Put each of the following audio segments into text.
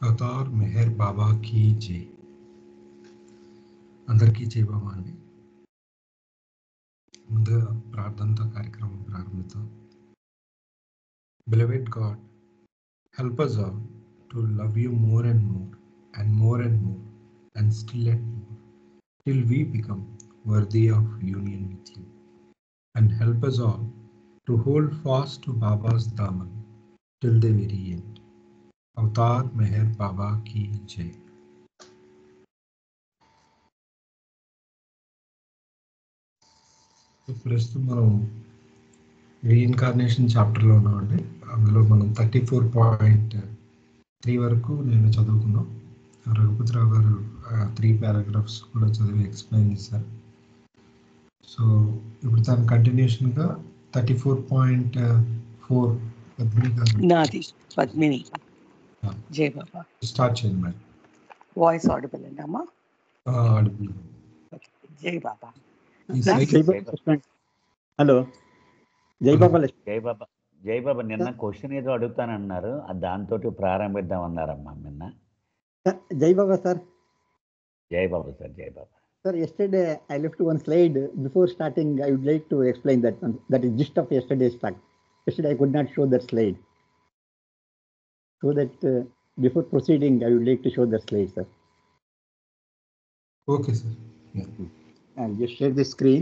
Avatar Meher Baba కీ జై అందరికీ జై బాబా అండి ముందుగా ప్రార్థనతో కార్యక్రమం ప్రారంభిద్దాం beloved God help us all to love you more and more and more and more and still and more till we become worthy of union with you and help us all to hold fast to Baba's daaman till the very end. Avatar Meher Baba కీ జై ప్రస్తుతం మనం reincarnation చాప్టర్లో ఉన్నామండి అందులో మనం thirty four point three వరకు నేను చదువుకున్నాం రఘుపతిరావు గారు త్రీ పారాగ్రాఫ్స్ కూడా చదివి ఎక్స్ప్లెయిన్ చేశారు సో ఇప్పుడు దాని కంటిన్యూషన్గా thirty four point four Padmini గారు నాది పద్మిని Ah. జై బాబా స్టార్ట్ చేయండి మేడం వాయిస్ ఆడిబుల్ అండమ్మా అడుగు జై బాబా ఈ జై సైకిల్ జై బాబా లక్ష్మణ్ హలో జై బాబా లక్ష్మణ్ జై బాబా జై బాబా నిన్న క్వశ్చన్ ఏదో అడుగుతానన్నారు ఆ దాంతో ప్రారంభిద్దాం అన్నారమ్మా నిన్న జై బాబా సార్ జై బాబా సార్ జై Baba sir yesterday I left one slide before starting I would like to explain that one that is gist of yesterday's talk yesterday I could not show that slide so that uh, before proceeding I would like to show that slide sir okay sir I'll just share the screen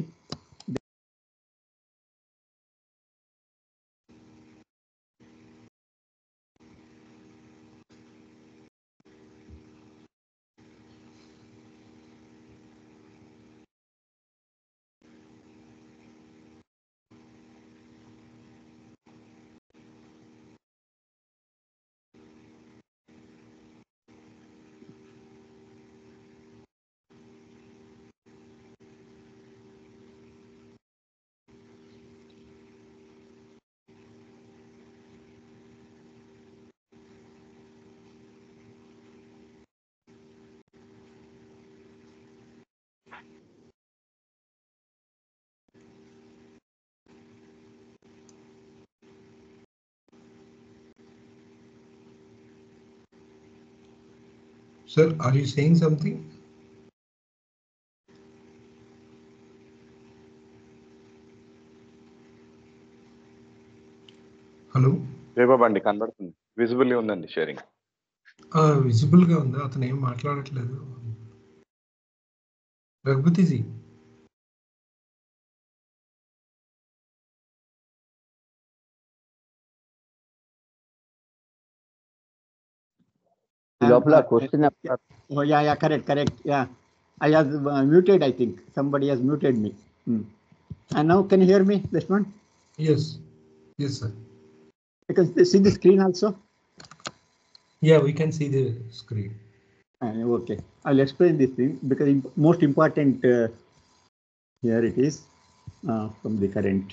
Sir, are you saying something? Hello జయబాబా అండి కనబడుతుంది visibly ఉందండి sharing visible గా ఉందా అతను ఏం మాట్లాడట్లేదు రఘుపతిజీ లోపల Uh, question oh yeah yeah correct correct yeah I have uh, muted I think somebody has muted me Hmm. and now can you hear me this one yes yes sir you can see the screen also yeah we can see the screen Uh, okay, I'll explain this thing because im- most important uh, here it is uh, from the current.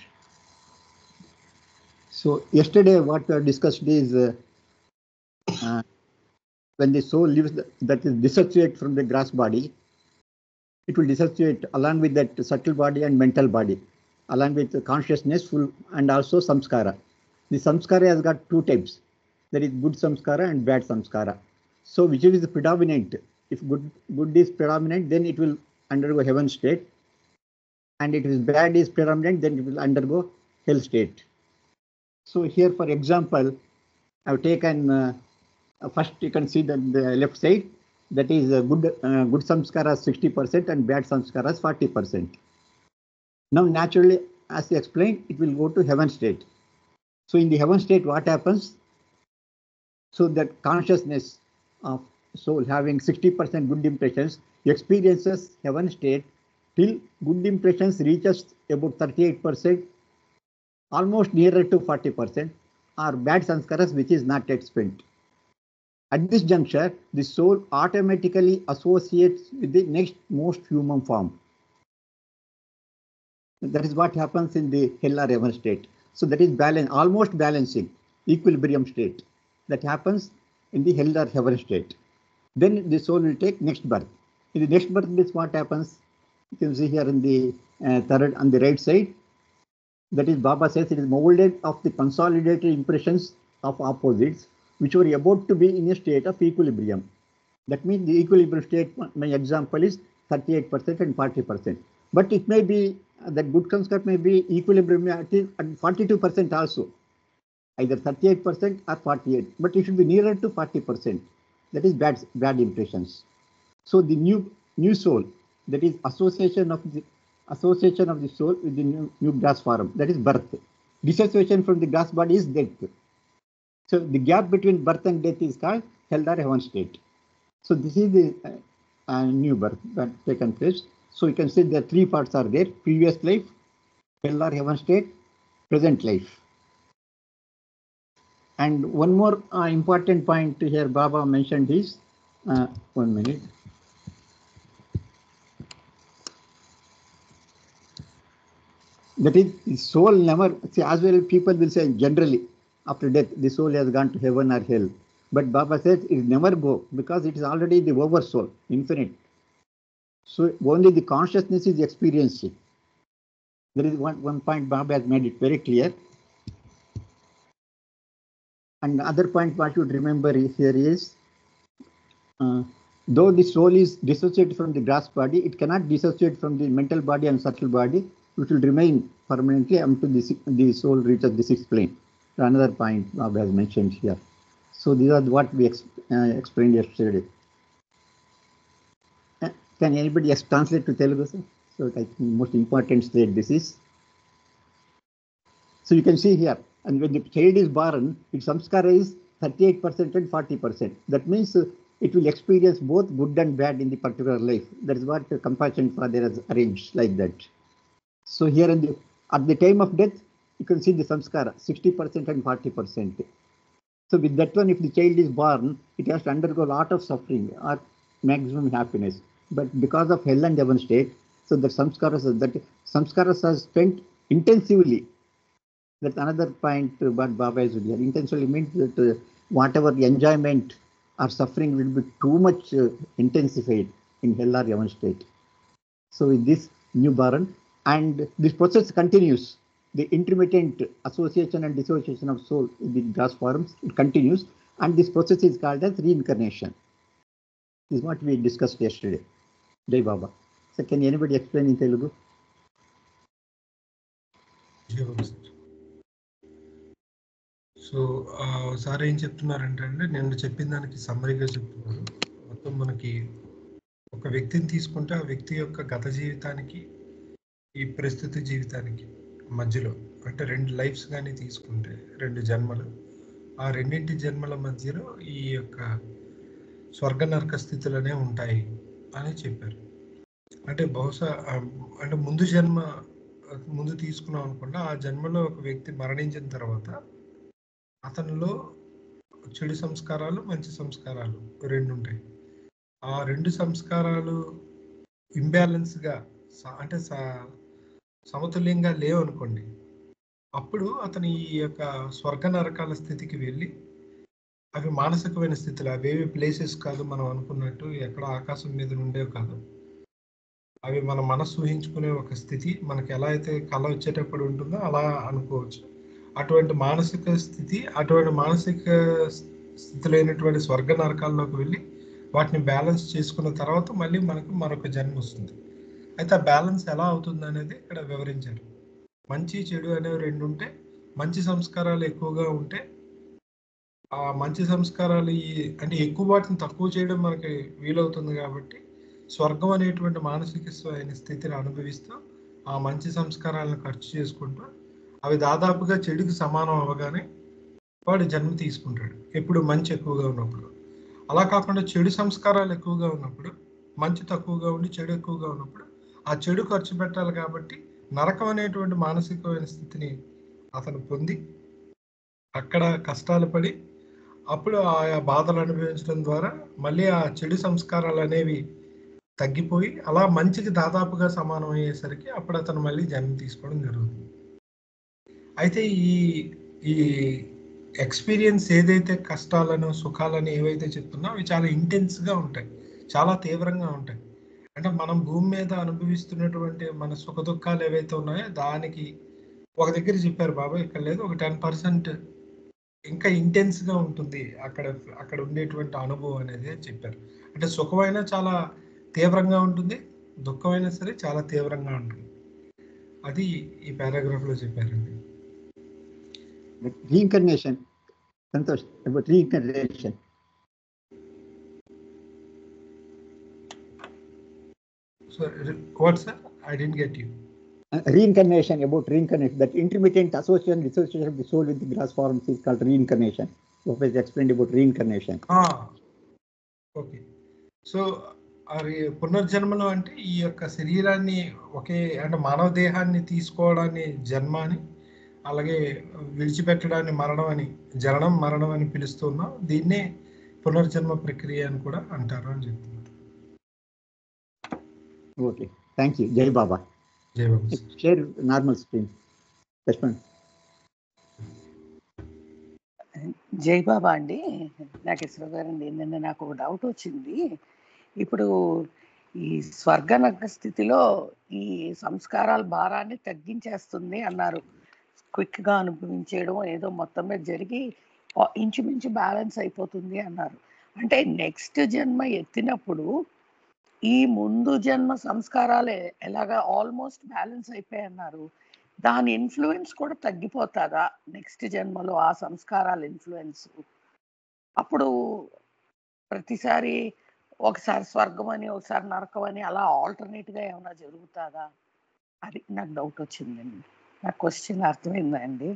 So yesterday what we discussed is uh, uh, when the soul leaves the, that is dissociate from the gross body, it will dissociate along with that subtle body and mental body, along with the consciousness full and also samskara. The samskara has got two types. There is good samskara and bad samskara. So whichever is predominant, if good good is predominant, then it will undergo heaven state. And if is bad is predominant, then it will undergo hell state. So here, for example, I've taken uh, uh, first you can see that the left side that is uh, good uh, good samskaras 60% and bad samskaras 40%. Now naturally, as you explained, it will go to heaven state. So in the heaven state, what happens? So that consciousness of soul having 60% good impressions experiences heaven state till good impressions reaches about 38%, almost nearer to 40%, are bad sanskaras which is not yet spent. At this juncture, the soul automatically associates with the next most human form. That is what happens in the hell or heaven state. So that is balance, almost balancing, equilibrium state. That happens in the hell or heaven state. Then the soul will take next birth. In the next birth, this what happens? You can see here in the uh, third on the right side. That is Baba says it is molded of the consolidated impressions of opposites which were about to be in a state of equilibrium. That means the equilibrium state, my example is 38% and 40%. But it may be that good construct may be equilibrium at 42% also, either 38% or 48, but it should be nearer to 40%. That is bad, bad impressions. So the new new soul, that is association of the association of the soul with the new, new gas form, that is birth. Dissociation from the gas body is death. So the gap between birth and death is called hell or heaven state. So this is the uh, uh, new birth that taken place. So you can see the three parts are there: previous life, hell or heaven state, present life. And one more uh, important point here Baba mentioned is, uh, one minute. That is, the soul never, see, as well people will say generally, after death, the soul has gone to heaven or hell. But Baba says it never go because it is already the over soul, infinite. So only the consciousness is experiencing. There is one, one point Baba has made it very clear. And the other point what you should remember is- here is, uh, though the soul is dissociated from the gross body, it cannot dissociate from the mental body and subtle body, which will remain permanently until the, si- the soul reaches the sixth plane. Another point Baba has mentioned here. So these are what we ex- uh, explained yesterday. Uh, Can anybody ex- translate to Telugu, sir? So I think most important slide this is. So you can see here, and when the child is born, its samskara is 38% and 40%. That means uh, it will experience both good and bad in the particular life. That is what the compassion father has arranged like that. So here in the, at the time of death, you can see the samskara, 60% and 40%. So with that one, if the child is born, it has to undergo a lot of suffering or maximum happiness. But because of hell and heaven state, so the samskaras, that samskaras are spent intensively. That's another point uh, what Baba is here. Intensively means that uh, whatever the enjoyment or suffering will be too much uh, intensified in hell or heaven state. So with this new born, and this process continues. The intermittent association and dissociation of soul in the gas forms, it continues, and this process is called as reincarnation. This is what we discussed yesterday. Jai Baba. So can anybody explain in Telugu? జీవం sir so ఆ, sir ఏం చెప్తున్నారంటే అండి నేను చెప్పిన దానికి సమ్మరీగా చెప్తున్నారు మొత్తం మనకి ఒక వ్యక్తిని తీసుకుంటే ఆ వ్యక్తి యొక్క గత జీవితానికి ఈ ప్రస్తుత జీవితానికి మధ్యలో అంటే రెండు లైఫ్స్ కానీ తీసుకుంటే రెండు జన్మలు ఆ రెండింటి జన్మల మధ్యలో ఈ యొక్క స్వర్గ నరక స్థితులనే ఉంటాయి అని చెప్పారు అంటే బహుశా ఆ, అంటే ముందు జన్మ ముందు తీసుకున్నాం అనుకుంటే ఆ జన్మలో ఒక వ్యక్తి మరణించిన తర్వాత అతనిలో చెడు సంస్కారాలు మంచి సంస్కారాలు రెండు ఉంటాయి ఆ రెండు సంస్కారాలు ఇంబ్యాలెన్స్గా అంటే స- సమతుల్యంగా లేవు అనుకోండి అప్పుడు అతని ఈ యొక్క స్వర్గ నరకాల స్థితికి వెళ్ళి అవి మానసికమైన స్థితిలో అవేవి ప్లేసెస్ కాదు మనం అనుకున్నట్టు ఎక్కడ ఆకాశం మీద ఉండేవి కాదు అవి మన మనసు ఊహించుకునే ఒక స్థితి మనకి ఎలా అయితే కళ వచ్చేటప్పుడు ఉంటుందో అలా అనుకోవచ్చు అటువంటి మానసిక స్థితి అటువంటి మానసిక స్థితి లేనటువంటి స్వర్గ నరకాల్లోకి వెళ్ళి వాటిని బ్యాలెన్స్ చేసుకున్న తర్వాత మళ్ళీ మనకు మరొక జన్మ వస్తుంది అయితే ఆ బ్యాలెన్స్ ఎలా అవుతుంది అనేది ఇక్కడ వివరించారు మంచి చెడు అనేవి రెండు ఉంటే మంచి సంస్కారాలు ఎక్కువగా ఉంటే ఆ మంచి సంస్కారాలు ఈ అంటే ఎక్కువ వాటిని తక్కువ చేయడం మనకి వీలవుతుంది కాబట్టి స్వర్గం అనేటువంటి మానసిక అయిన స్థితిని అనుభవిస్తూ ఆ మంచి సంస్కారాలను ఖర్చు చేసుకుంటూ అవి దాదాపుగా చెడుకి సమానం అవ్వగానే వాడు జన్మ తీసుకుంటాడు ఎప్పుడు మంచి ఎక్కువగా ఉన్నప్పుడు అలా కాకుండా చెడు సంస్కారాలు ఎక్కువగా ఉన్నప్పుడు మంచి తక్కువగా ఉండి చెడు ఎక్కువగా ఉన్నప్పుడు ఆ చెడు ఖర్చు పెట్టాలి కాబట్టి నరకం అనేటువంటి మానసికమైన స్థితిని అతను పొంది అక్కడ కష్టాలు పడి అప్పుడు ఆయా బాధలు అనుభవించడం ద్వారా మళ్ళీ ఆ చెడు సంస్కారాలు అనేవి తగ్గిపోయి అలా మంచికి దాదాపుగా సమానం అయ్యేసరికి అప్పుడు అతను మళ్ళీ జన్మ తీసుకోవడం జరుగుతుంది అయితే ఈ ఈ ఎక్స్పీరియన్స్ ఏదైతే కష్టాలను సుఖాలను ఏవైతే చెప్తున్నా అవి చాలా ఇంటెన్స్గా ఉంటాయి చాలా తీవ్రంగా ఉంటాయి అంటే మనం భూమి మీద అనుభవిస్తున్నటువంటి మన సుఖ దుఃఖాలు ఏవైతే ఉన్నాయో దానికి ఒక దగ్గర చెప్పారు బాబా ఇక్కడ లేదు ఒక టెన్ పర్సెంట్ ఇంకా ఇంటెన్స్ గా ఉంటుంది అక్కడ అక్కడ ఉండేటువంటి అనుభవం అనేది చెప్పారు అంటే సుఖమైనా చాలా తీవ్రంగా ఉంటుంది దుఃఖమైనా సరే చాలా తీవ్రంగా ఉంటుంది అది ఈ పారాగ్రాఫ్ లో చెప్పారండి reincarnation. Santosh, about reincarnation. So what sir I didn't get you Uh, reincarnation, about reincarnation, that intermittent association, dissociation of the soul with the gross forms is called reincarnation. Professor explained about reincarnation. Okay so అది పునర్జన్మలో అంటే ఈ యొక్క శరీరాన్ని ఒకే అంటే మానవ దేహాన్ని తీసుకోవడాన్ని జన్మ అని అలాగే విడిచిపెట్టడాన్ని మరణం అని జననం మరణం అని పిలుస్తున్నాం దీన్నే పునర్జన్మ ప్రక్రియ అని కూడా అంటారు అని చెప్తున్నారు Okay, thank you. Jai Baba. జై బాబు Share normal screen. Lakshman. జై బాబా అండి నాగేశ్వర గారు అండి నిన్న నాకు ఒక డౌట్ వచ్చింది ఇప్పుడు ఈ స్వర్గ నరక స్థితిలో ఈ సంస్కారాల భారాన్ని తగ్గించేస్తుంది అన్నారు క్విక్ గా అనుభవించేయడం ఏదో మొత్తం మీద జరిగి ఆ- ఇంచుమించు బ్యాలెన్స్ అయిపోతుంది అన్నారు అంటే నెక్స్ట్ జన్మ ఎత్తినప్పుడు ఈ ముందు జన్మ సంస్కారాలు ఎ- ఎలాగా ఆల్మోస్ట్ బ్యాలెన్స్ అయిపోయాయి అన్నారు దాని ఇన్ఫ్లుయెన్స్ కూడా తగ్గిపోతుందా నెక్స్ట్ జన్మలో ఆ సంస్కారాల ఇన్ఫ్లుయెన్స్ అప్పుడు ప్రతిసారి ఒకసారి స్వర్గం అని ఒకసారి నరకం అని అలా ఆల్టర్నేట్ గా ఏమైనా జరుగుతుందా అది నాకు డౌట్ వచ్చిందండి నా క్వశ్చన్ అర్థమైందా అండి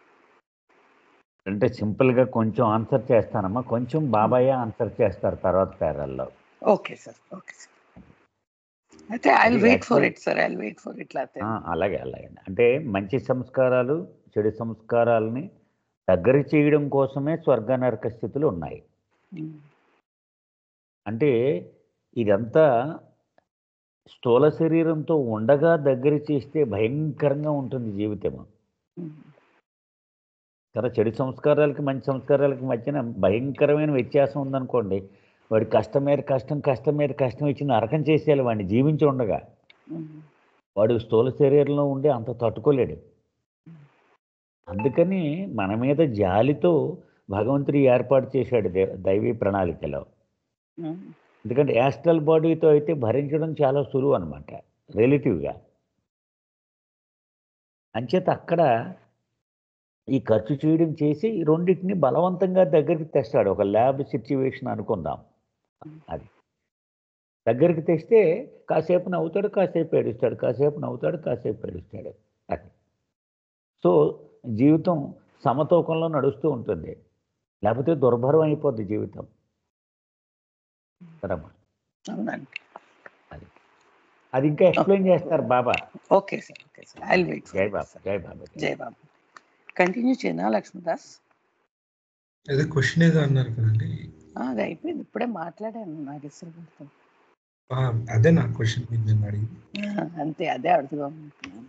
అంటే సింపుల్ గా కొంచెం ఆన్సర్ చేస్తానమ్మా కొంచెం బాబాయ్ ఆన్సర్ చేస్తారు తర్వాత పేరల్లో ఓకే సార్ ఓకే సార్ అయితే ఐ అది wait for actually- it sir I wait for it లేకపోతే ఆ, అలాగే అలాగే అంటే మంచి సంస్కారాలు చెడు సంస్కారాలని దగ్గర చేయడం కోసమే స్వర్గ నరక స్థితులు ఉన్నాయి ఉమ్, అంటే ఇదంతా స్థూల శరీరంతో ఉండగా దగ్గర చేస్తే భయంకరంగా ఉంటుంది జీవితం ఉమ్, కదా చెడు సంస్కారాలకి మంచి సంస్కారాలకి మధ్యన భయంకరమైన వ్యత్యాసం ఉందనుకోండి వాడి కష్టం మీద కష్టం కష్టం మీద కష్టం ఇచ్చి నరకం చేసేయాలి వాడిని జీవించి ఉండగా ఉమ్, వాడు స్థూల శరీరంలో ఉండి అంత తట్టుకోలేడు అందుకని మన మీద జాలితో భగవంతుడు ఏర్పాటు చేశాడు దే- దైవీ ప్రణాళికలో ఉమ్, ఎందుకంటే యాస్ట్రల్ బాడీతో అయితే భరించడం చాలా సులువు అనమాట రిలేటివ్గా అంచేత అక్కడ ఈ ఖర్చు చేయడం చేసి ఈ రెండింటిని బలవంతంగా దగ్గరికి తెస్తాడు ఒక ల్యాబ్ సిచ్యువేషన్ అనుకుందాం అది దగ్గరికి తెస్తే కాసేపు నవ్వుతాడు కాసేపు ఏడుస్తాడు కాసేపు నవ్వుతాడు కాసేపు ఏడుస్తాడు అది సో జీవితం సమతూకంలో నడుస్తూ ఉంటుంది లేకపోతే దుర్భరం అయిపోద్ది జీవితం కదమ్మా అవునండి అది ఇంకా ఎక్స్ప్లెయిన్ చేస్తారు Baba okay sir okay sir I wait జై ఫర్ బాబా జై బాబా జై బాబా కంటిన్యూ చేయనా లక్ష్మీదాస్ అదే క్వశ్చన్ ఏదో అన్నారు కదండి ఆ, అది అయిపోయింది ఇప్పుడే మాట్లాడాను నాగేశ్వర గారితో ఆ, అదే నా క్వశ్చన్ మీద నేను అడిగింది ఆ, అంతే అదే అడుగుదాం అనుకున్నాను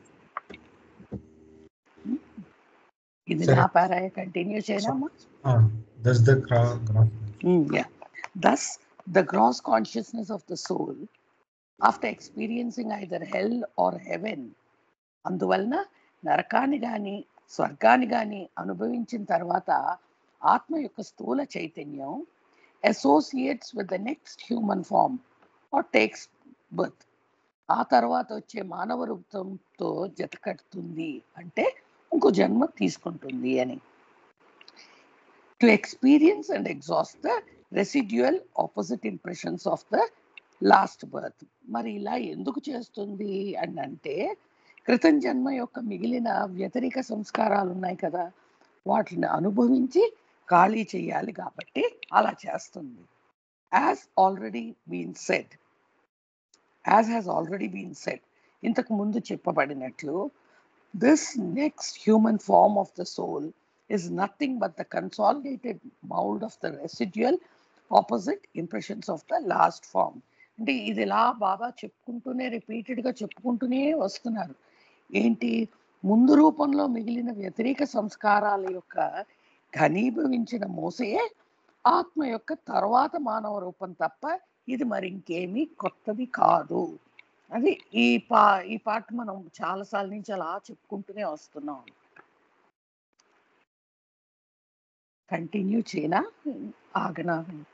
ఇది సరే. నా పారాయ కంటిన్యూ చేయనామా thus the graph Mm, yeah. Thus, the gross consciousness of the soul, after experiencing either hell or heaven, అందువలన నరకాన్ని కానీ స్వర్గాన్ని కానీ అనుభవించిన తర్వాత ఆత్మ యొక్క స్థూల చైతన్యం associates with the next human form or takes birth ఆ తర్వాత వచ్చే మానవ రూపంతో జతకడుతుంది అంటే ఇంకో జన్మ తీసుకుంటుంది అని to experience and exhaust the residual opposite impressions of the last birth మరి ఇలా ఎందుకు చేస్తుంది అని అంటే క్రితం జన్మ యొక్క మిగిలిన వ్యతిరేక సంస్కారాలు ఉన్నాయి కదా వాటిని అనుభవించి ఖాళీ చేయాలి కాబట్టి అలా చేస్తుంది as already been said as has already been said ఇంతకు ముందు చెప్పబడినట్లు this next human form of the soul is nothing but the consolidated mold of the residual opposite impressions of the last form అంటే ఇది ఇలా బాబా చెప్పుకుంటూనే రిపీటెడ్గా చెప్పుకుంటూనే వస్తున్నారు ఏంటి ముందు రూపంలో మిగిలిన వ్యతిరేక సంస్కారాల యొక్క ఘనీభవించిన మోసయే ఆత్మ యొక్క తర్వాత మానవ రూపం తప్ప ఇది మరి ఇంకేమీ కొత్తది కాదు అది ఈ పా ఈ పాట మనం చాలాసార్లు నుంచి అలా చెప్పుకుంటూనే వస్తున్నాం కంటిన్యూ చేయనా ఆగనా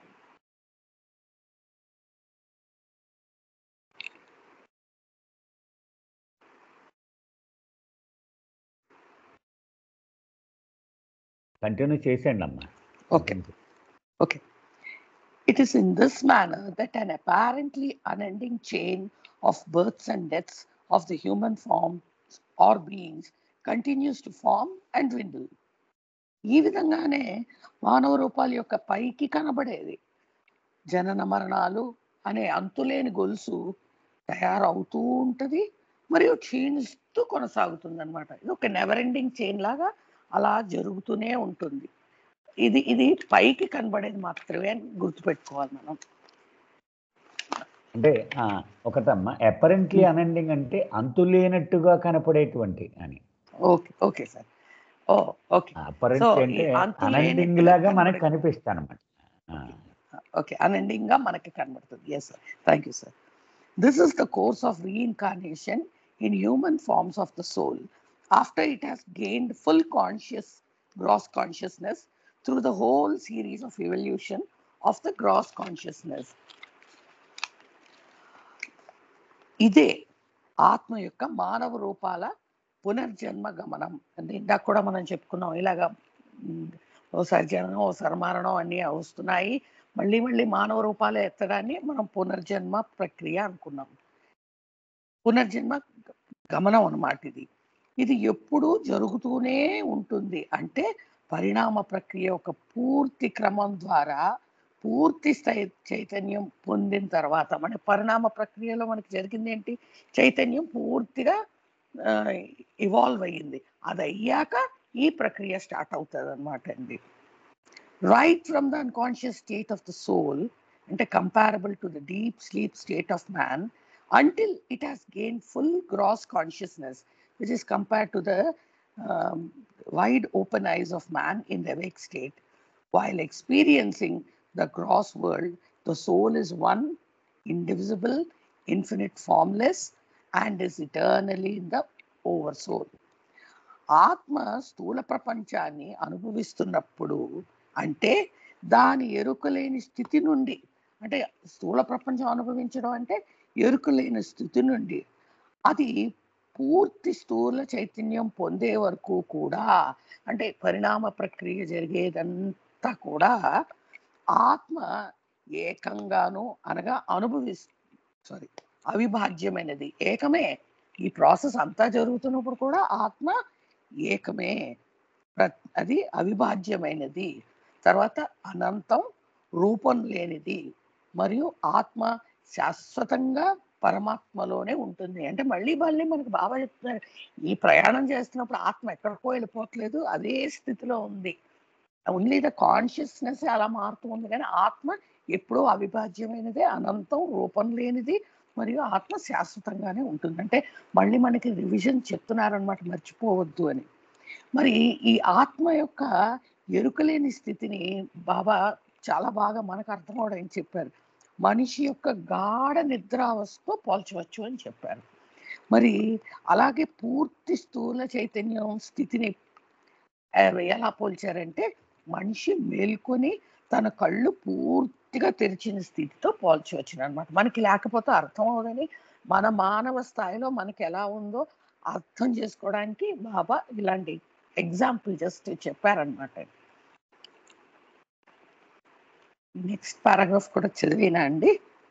కంటిన్యూ చేసేయండి అమ్మా okay It is in this manner that an apparently unending chain of births and deaths of the human form or beings continues to form and dwindle. ఈ విధంగానే మానవ రూపాల యొక్క పైకి కనబడేది జనన మరణాలు అనే అంతులేని గొలుసు తయారవుతూ ఉంటుంది మరియు క్షీణిస్తూ కొనసాగుతుంది అనమాట ఇది ఒక నెవర్ ఎండింగ్ చైన్ లాగా అలా జరుగుతూనే ఉంటుంది ఇది ఇది పైకి కనబడేది మాత్రమే అని గుర్తుపెట్టుకోవాలి మనం అంటే ఆ, ఒకటమ్మా అపరెంట్లీ అనెండింగ్ అంటే అంతులేనట్టుగా కనపడేటువంటి అని okay okay sir oh okay apparently So, ఈ అంటే అంతులేనట్టుగా అనెండింగ్ లాగా మనకు కనపడే- కనిపిస్తాను అనమాట ఓకే అన్ఎండింగ్ గా మనకి కనబడుతుంది yes sir thank you sir this is the course of reincarnation in human forms of the soul after it has gained full conscious gross consciousness through the whole series of evolution of the gross consciousness ఇదే ఆత్మ యొక్క మానవ రూపాల పునర్జన్మ గమనం అంటే ఇందాక కూడా మనం చెప్పుకున్నాం ఇలాగా ఉమ్, ఓసారి జననం ఓసారి మరణం అన్నీ వస్తున్నాయి మళ్ళీ మళ్ళీ మానవ రూపాలు ఎత్తడాన్ని మనం పునర్జన్మ ప్రక్రియ అనుకున్నాం పునర్జన్మ గమనం అన్నమాట ఇది ఇది ఎప్పుడూ జరుగుతూనే ఉంటుంది అంటే పరిణామ ప్రక్రియ ఒక పూర్తి క్రమం ద్వారా పూర్తి స్థాయి చైతన్యం పొందిన తర్వాత మన పరిణామ ప్రక్రియలో మనకి జరిగింది ఏంటి చైతన్యం పూర్తిగా ఇవాల్వ్ అయ్యింది అది అయ్యాక ఈ ప్రక్రియ స్టార్ట్ అవుతుంది అనమాట అండి right from the unconscious state of the soul అంటే comparable to the deep sleep state of man until it has gain full gross consciousness which is compare to the wide open eyes of man in the awake state. While experiencing the gross world, the soul is one, indivisible, infinite, formless, and is eternally in the oversoul. ఆత్మ స్థూల ప్రపంచాన్ని అనుభవిస్తున్నప్పుడు అంటే దాని ఎరుకలేని స్థితి నుండి అంటే స్థూల ప్రపంచం అనుభవించడం అంటే ఎరుకలేని స్థితి నుండి అది పూర్తి స్థూల చైతన్యం పొందే వరకు కూడా అంటే పరిణామ ప్రక్రియ జరిగేదంతా కూడా ఆత్మ ఏకంగాను అనగా అనుభవి సారీ అవిభాజ్యమైనది ఏకమే ఈ ప్రాసెస్ అంతా జరుగుతున్నప్పుడు కూడా ఆత్మ ఏకమే ప్ర- అది అవిభాజ్యమైనది తర్వాత అనంతం రూపం లేనిది మరియు ఆత్మ శాశ్వతంగా పరమాత్మలోనే ఉంటుంది అంటే మళ్ళీ మళ్ళీ మనకు బాబా చెప్తున్నారు ఈ ప్రయాణం చేస్తున్నప్పుడు ఆత్మ ఎక్కడికో వెళ్ళిపోవట్లేదు అదే స్థితిలో ఉంది ఓన్లీ ద కాన్షియస్నెస్ అలా మారుతూ ఉంది కానీ ఆత్మ ఎప్పుడూ అవిభాజ్యమైనదే అనంతం రూపం లేనిది మరియు ఆత్మ శాశ్వతంగానే ఉంటుంది అంటే మళ్ళీ మనకి రివిజన్ చెప్తున్నారనమాట మర్చిపోవద్దు అని మరి ఈ ఆత్మ యొక్క ఎరుకలేని స్థితిని బాబా చాలా బాగా మనకు అర్థం అవడం చెప్పారు మనిషి యొక్క గాఢ నిద్రావస్థతో పోల్చవచ్చు అని చెప్పారు మరి అలాగే పూర్తి స్థూల చైతన్యం స్థితిని ఆ, ఎలా పోల్చారంటే మనిషి మేల్కొని తన కళ్ళు పూర్తిగా తెరిచిన స్థితితో పోల్చవచ్చు అనమాట మనకి లేకపోతే అర్థం అవదని మన మానవ స్థాయిలో మనకి ఎలా ఉందో అర్థం చేసుకోవడానికి బాబా ఇలాంటి ఎగ్జాంపుల్ జస్ట్ చెప్పారనమాట నెక్స్ట్ పారాగ్రాఫ్ కూడా చదివినా అండి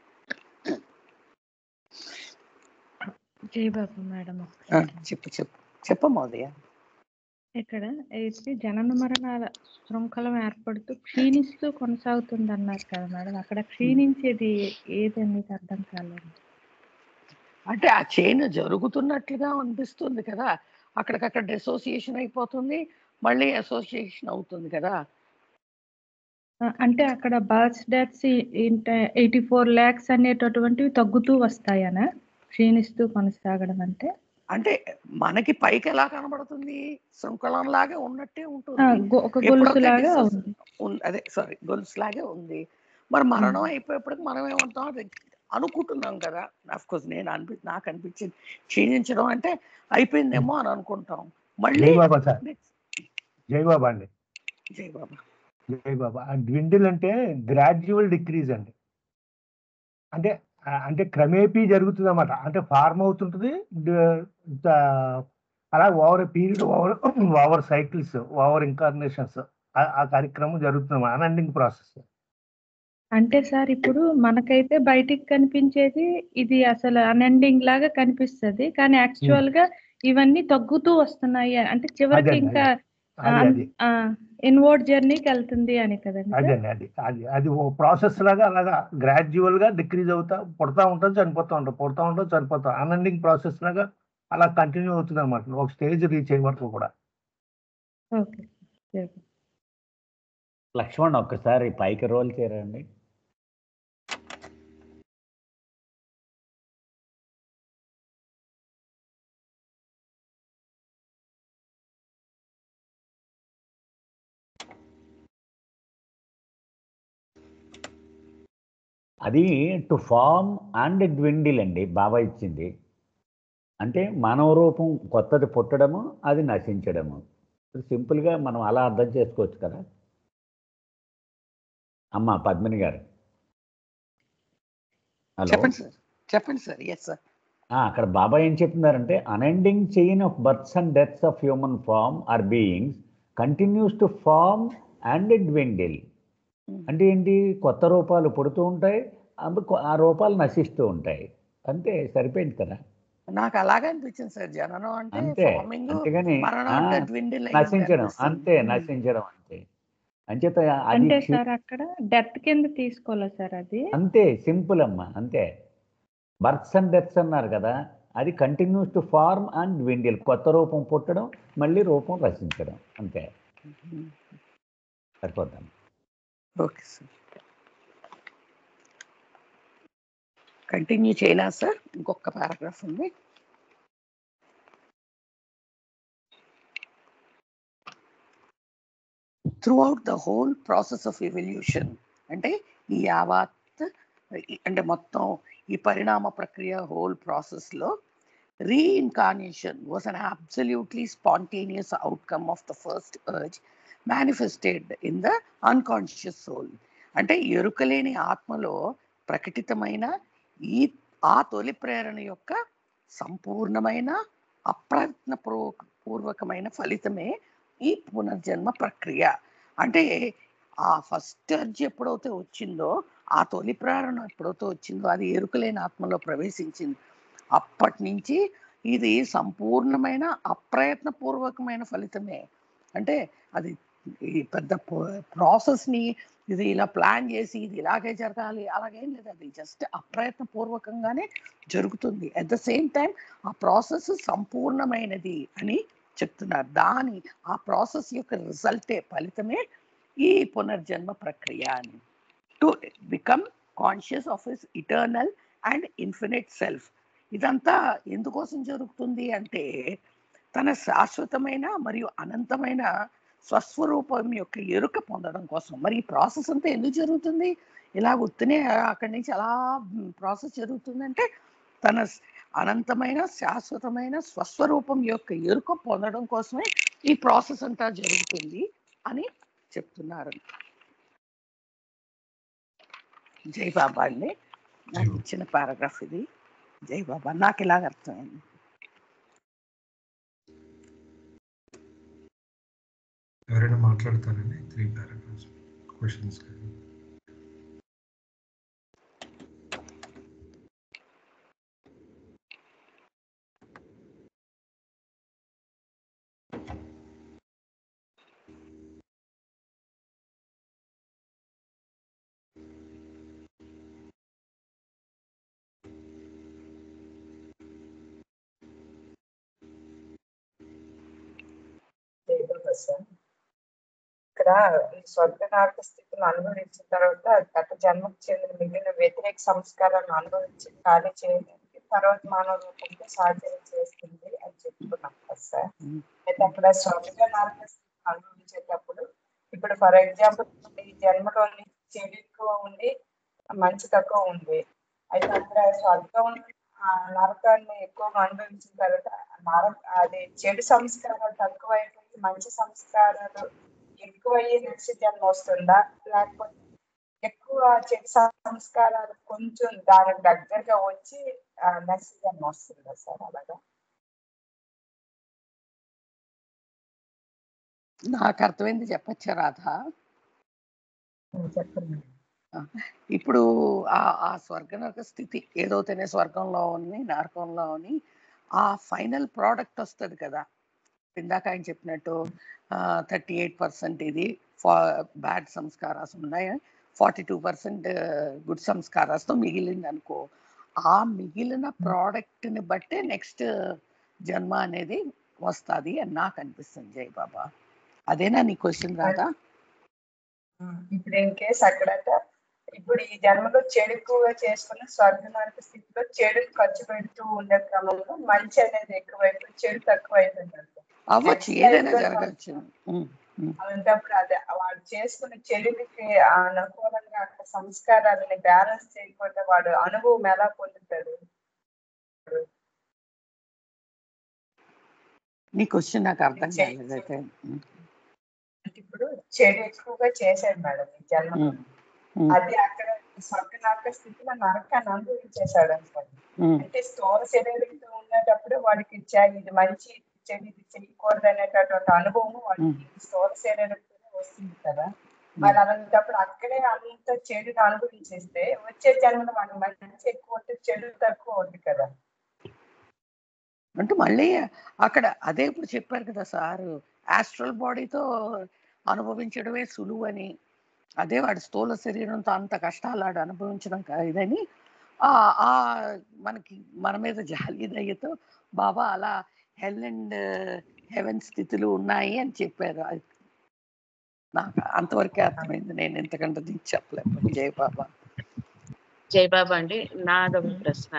జై బాబు మేడం ఆ, ఒకసారి. చెప్పు చెప్పు చెప్పమోదయ ఇక్కడ అయితే జనన మరణాల శృంఖలం ఏర్పడుతూ క్షీణిస్తూ కొనసాగుతుంది అన్నారు కదా మేడం అక్కడ క్షీణించేది ఏదని మీకు అర్థం కాలేదు అంటే ఆ చైన్ జరుగుతున్నట్లుగా అనిపిస్తుంది కదా అక్కడికక్కడ డిసోసియేషన్ అయిపోతుంది మళ్ళీ అసోసియేషన్ అవుతుంది కదా ఆ, అంటే అక్కడ births deaths eighty four lakhs అనేటటువంటివి తగ్గుతూ వస్తాయనా క్షీణిస్తూ కొనసాగడం అంటే అంటే మనకి పైకి ఎలా కనబడుతుంది శృంఖలం లాగా ఉన్నట్టే ఆ, ఉంటుంది గొ- ఒక ఎప్పుడైతే గొలుసు లాగా డిసోసి- ఉంది ఉన్- అదే సారీ గొలుసు లాగే ఉంది మరి మరణం మ్మ్. అయిపోయేప్పటికి మనం ఏమంటాం అది అనుకుంటున్నాం కదా అఫ్ కోర్స్ నేను అనిపి నాకు అనిపించింది క్షీణించడం అంటే అయిపోయిందేమో అని అనుకుంటాం మళ్ళీ జై బాబా సార్ next- జై బాబా అండి జై బాబా జై బాబా ఆ dwindle అంటే గ్రాడ్యువల్ డిక్రీజ్ అండి అంటే ఆ, అంటే క్రమేపీ జరుగుతుంది అన్నమాట అంటే ఫార్మ్ అవుతుంటుంది ద- ద- అలా over period over over cycles over incarnations ఆ కార్యక్రమం జరుగుతుంది అన్ఎండింగ్ ప్రాసెస్ అంటే సార్ ఇప్పుడు మనకైతే బయటికి కనిపించేది ఇది అసలు అన్ఎండింగ్ లాగా కనిపిస్తది కానీ యాక్చువల్ గా ఇవన్నీ తగ్గుతూ వస్తున్నాయి అంటే చివరికి అదే, ఇంకా అది అది ఇన్వర్డ్ జర్నీకి వెళ్తుంది అని కదండి సార్? అదే అది అది అది ఓ ప్రాసెస్ లాగా అలాగా గ్రాడ్యువల్ గా డిక్రీజ్ అవుతా పుడతా ఉంటుంది చనిపోతా ఉంటుంది పుడతా ఉంటుంది చనిపోతా అన్ఎండింగ్ ప్రాసెస్ లాగా అలా కంటిన్యూ అవుతుంది అనమాట ఒక స్టేజ్ రీచ్ అయ్యే వరకు కూడా ఓకే సరే. లక్ష్మణ్ ఒక్కసారి పైకి రోల్ చేయరండి అది టు ఫార్మ్ అండ్ dwindle అండి బాబా ఇచ్చింది అంటే మానవ రూపం కొత్తది పుట్టడము అది నశించడము సింపుల్గా మనం అలా అర్థం చేసుకోవచ్చు కదా అమ్మ పద్మిని గారు హలో చెప్పండి సార్ చెప్పండి సార్ ఎస్ సార్ ఆ, అక్కడ బాబా ఏం చెప్తున్నారంటే unending chain of births and deaths of human form or beings continues to form and dwindle అంటే ఏంటి కొత్త రూపాలు పుడుతూ ఉంటాయి అవి కొ- ఆ రూపాలు నశిస్తూ ఉంటాయి అంతే సరిపోయింది కదా నాకు అలాగే అనిపించింది సార్ జననం అంటే అంతే ఫార్మింగ్ అంతేగాని మరణం ఆ, అంటే dwindle అయింది నశించడం అనిపిస్తుంది. అంతే నశించడం అంతే అంచేత అది అంటే క్షి- సార్ అక్కడ డెత్ కింద తీసుకోవాలా సార్ అది అంతే సింపుల్ అమ్మా అంతే బర్త్స్ అండ్ డెత్స్ అన్నారు కదా అది continues to form and dwindle కొత్త రూపం పుట్టడం మళ్ళీ రూపం రచించడం అంతే సరిపోతాం ఓకే సార్ కంటిన్యూ చేయనా సార్ ఇంకొక పారాగ్రాఫ్ ఉంది throughout the whole process of evolution అంటే ఈ యావత్ ఈ- అంటే మొత్తం ఈ పరిణామ ప్రక్రియ హోల్ ప్రాసెస్లో reincarnation was an absolutely spontaneous outcome of the first urge manifested in the unconscious soul అంటే ఎరుకలేని ఆత్మలో ప్రకటితమైన ఈ ఆ తొలి ప్రేరణ యొక్క సంపూర్ణమైన అప్రయత్న పూర్వక పూర్వకమైన ఫలితమే ఈ పునర్జన్మ ప్రక్రియ అంటే ఆ ఫస్ట్ అర్జ్ ఎప్పుడైతే వచ్చిందో ఆ తొలి ప్రేరణ ఎప్పుడైతే వచ్చిందో అది ఎరుకలేని ఆత్మలో ప్రవేశించింది అప్పటి నుంచి ఇది సంపూర్ణమైన అప్రయత్న పూర్వకమైన ఫలితమే అంటే అది ఈ పెద్ద ప్రాసెస్ ని ఇది ఇలా ప్లాన్ చేసి ఇది ఇలాగే జరగాలి అలాగేం లేదు అది జస్ట్ అప్రయత్న పూర్వకంగానే జరుగుతుంది అట్ ద సేమ్ టైం ఆ ప్రాసెస్ సంపూర్ణమైనది అని చెప్తున్నారు దాని ఆ ప్రాసెస్ యొక్క రిజల్టే ఫలితమే ఈ పునర్జన్మ ప్రక్రియ అని to become conscious of his eternal and infinite self ఇదంతా ఎందుకోసం జరుగుతుంది అంటే తన శాశ్వతమైన మరియు అనంతమైన స్వస్వరూపం యొక్క ఎరుక పొందడం కోసం మరి ఈ ప్రాసెస్ అంతా ఎందుకు జరుగుతుంది ఇలా గుర్తునే అక్కడి నుంచి అలా ప్రాసెస్ జరుగుతుందంటే తన స్- అనంతమైన శాశ్వతమైన స్వస్వరూపం యొక్క ఎరుక పొందడం కోసమే ఈ ప్రాసెస్ అంతా జరుగుతుంది అని చెప్తున్నారు జై బాబా అండి నాకు ఇచ్చిన పారాగ్రాఫ్ ఇది జై బాబా నాకు ఇలాగ అర్థమైంది ఎవరైనా మాట్లాడతారండి త్రీ పారాగ్రాఫ్స్ క్వశ్చన్స్ ఏదో సార్ ఇక్కడ ఈ స్వర్గ నరక స్థితిని అనుభవించిన తర్వాత గత జన్మకు చెందిన మిగిలిన వ్యతిరేక సంస్కారాలను అనుభవించి ఖాళీ చేయడానికి తర్వాత మానవ రూపంలో సాధ్యం చేస్తుంది అని చెప్పుకున్నాం కదా సార్ అయితే అక్కడ స్వర్గ నరక స్థితిని అనుభవించేటప్పుడు ఇప్పుడు ఫర్ ఎగ్జాంపుల్ ఈ జన్మలోని చెడు ఎక్కువ ఉంది మంచి తక్కువ ఉంది అయితే అక్కడ స్వర్గం ఆ నరకాన్ని ఎక్కువగా అనుభవించిన తర్వాత నరక అది చెడు సంస్కారాలు తక్కువైపోయి మంచి సంస్కారాలు ఎక్కువ అయ్యే నెక్స్ట్ జన్మ వస్తుందా లేకపోతే ఎక్కువ చెడు సంస్కారాలు కొంచెం దానికి దగ్గరగా వచ్చి నెక్స్ట్ జన్మ వస్తుందా సార్ అలాగా నాకు అర్థమైంది చెప్పచ్చా రాధా చెప్పండి ఇప్పుడు ఆ ఆ స్వర్గ నరక స్థితి ఏదైతేనే స్వర్గంలో ఉంది నరకంలో ఉంది ఆ ఫైనల్ ప్రోడక్ట్ వస్తుంది కదా ఇందాక ఆయన చెప్పినట్టు థర్టీ ఎయిట్ పర్సెంట్ ఇది బ్యాడ్ సంస్కారాస్ ఉన్నాయి ఫార్టీ టూ పర్సెంట్ గుడ్ సంస్కారాస్తో మిగిలింది అనుకో ఆ మిగిలిన ప్రోడక్ట్ని బట్టే నెక్స్ట్ జన్మ అనేది వస్తుంది అని నాకు అనిపిస్తుంది జై బాబా అదేనా నీ క్వశ్చన్ రాదా ఇప్పుడు ఇన్ కేస్ అక్కడట ఇప్పుడు ఈ జన్మలో చెడు ఎక్కువగా చేసుకున్న స్వర్గ నరక స్థితిలో చెడు ఖర్చు పెడుతూ ఉండే క్రమంలో మంచి అనేది ఎక్కువైపోయి చెడు తక్కువ అయిపోయింది అనుకో. అవ్వచ్చు Next ఏదైనా life లో జరగచ్చు ఉమ్, ఉమ్. అలాంటప్పుడు అదే వాడు చేసుకున్న చెడుకి అనుకూలంగా అక్కడ సంస్కారాలని బ్యాలెన్స్ చేయకపోతే వాడు అనుభవం ఎలా పొందుతాడు నీ క్వశ్చన్ నాకు అర్థం కాలేదైతే ఉమ్, అంటే ఇప్పుడు చెడు ఎక్కువగా చేశాడు మేడం ఈ జన్మలో ఉమ్, ఉమ్, అది అక్కడ స్వర్గ నరక స్థితిలో నరకాన్ని అనుభవించేశాడు అనుకోండి ఉమ్. అంటే స్థూల శరీరంతో ఉన్నటప్పుడు వాడికి చ- ఇది మంచి చెడు ఇది చేయకూడదు అనేటటువంటి అనుభవం వాడికి స్థూల శరీరంతో వస్తుంది కదా మరి అలాంటప్పుడు అక్కడే అంత చెడుని అనుభవించేస్తే వచ్చే జన్మలో వాడికి మంచి ఎక్కువ ఉంటే చెడు తక్కువ ఉంది కదా అంటే మళ్ళీ అక్కడ అదే ఇప్పుడు చెప్పారు కదా సార్ ఆస్ట్రల్ బాడీతో అనుభవించడమే సులువు అని అదే వాడి స్థూల శరీరంతో అంత కష్టాలు ఆడు అనుభవించడం కా- ఇదని ఆ ఆ మనకి మన మీద జాలి దయ్యతో బాబా అలా హెల్ అండ్ హెవెన్ స్థితులు ఉన్నాయి అని చెప్పారు అది నాకు అంతవరకే అర్థమైంది నేను ఎంతకంటే దీనికి చెప్పలేము జయ బాబా జై బాబా అండి నాదొక ప్రశ్న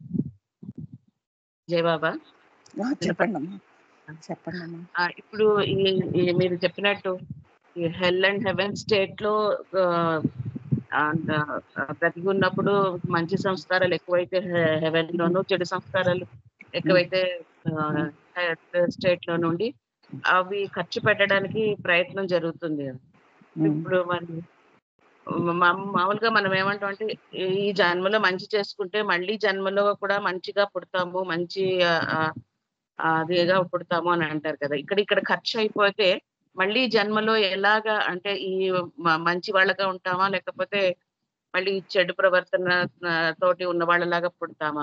జై బాబా ఆ, చెప్పండి అమ్మా చెప్పండి అమ్మా ఆ, ఇప్పుడు ఈ- ఈ మీరు చెప్పినట్టు ఈ హెల్ అండ్ హెవెన్ స్టేట్ లో ఆ, ఆ, ఆ, బ్రతికి ఉన్నప్పుడు మంచి సంస్కారాలు ఎక్కువైతే హెవెన్ లోను చెడు సంస్కారాలు ఎక్కువైతే స్టేట్ లో నుండి అవి ఖర్చు పెట్టడానికి ప్రయత్నం జరుగుతుంది ఇప్పుడు మరి మా- మామూలుగా మనం ఏమంటాం అంటే ఈ జన్మలో మంచి చేసుకుంటే మళ్ళీ జన్మలో కూడా మంచిగా పుడతాము మంచి ఆ, ఆ, అదేగా పుడతాము అని అంటారు కదా ఇక్కడ ఇక్కడ ఖర్చు అయిపోతే మళ్ళీ జన్మలో ఎలాగా అంటే ఈ మ- మంచి వాళ్ళగా ఉంటామా లేకపోతే మళ్ళీ చెడు ప్రవర్తన ఆ, తోటి ఉన్న వాళ్ళలాగా పుడతామా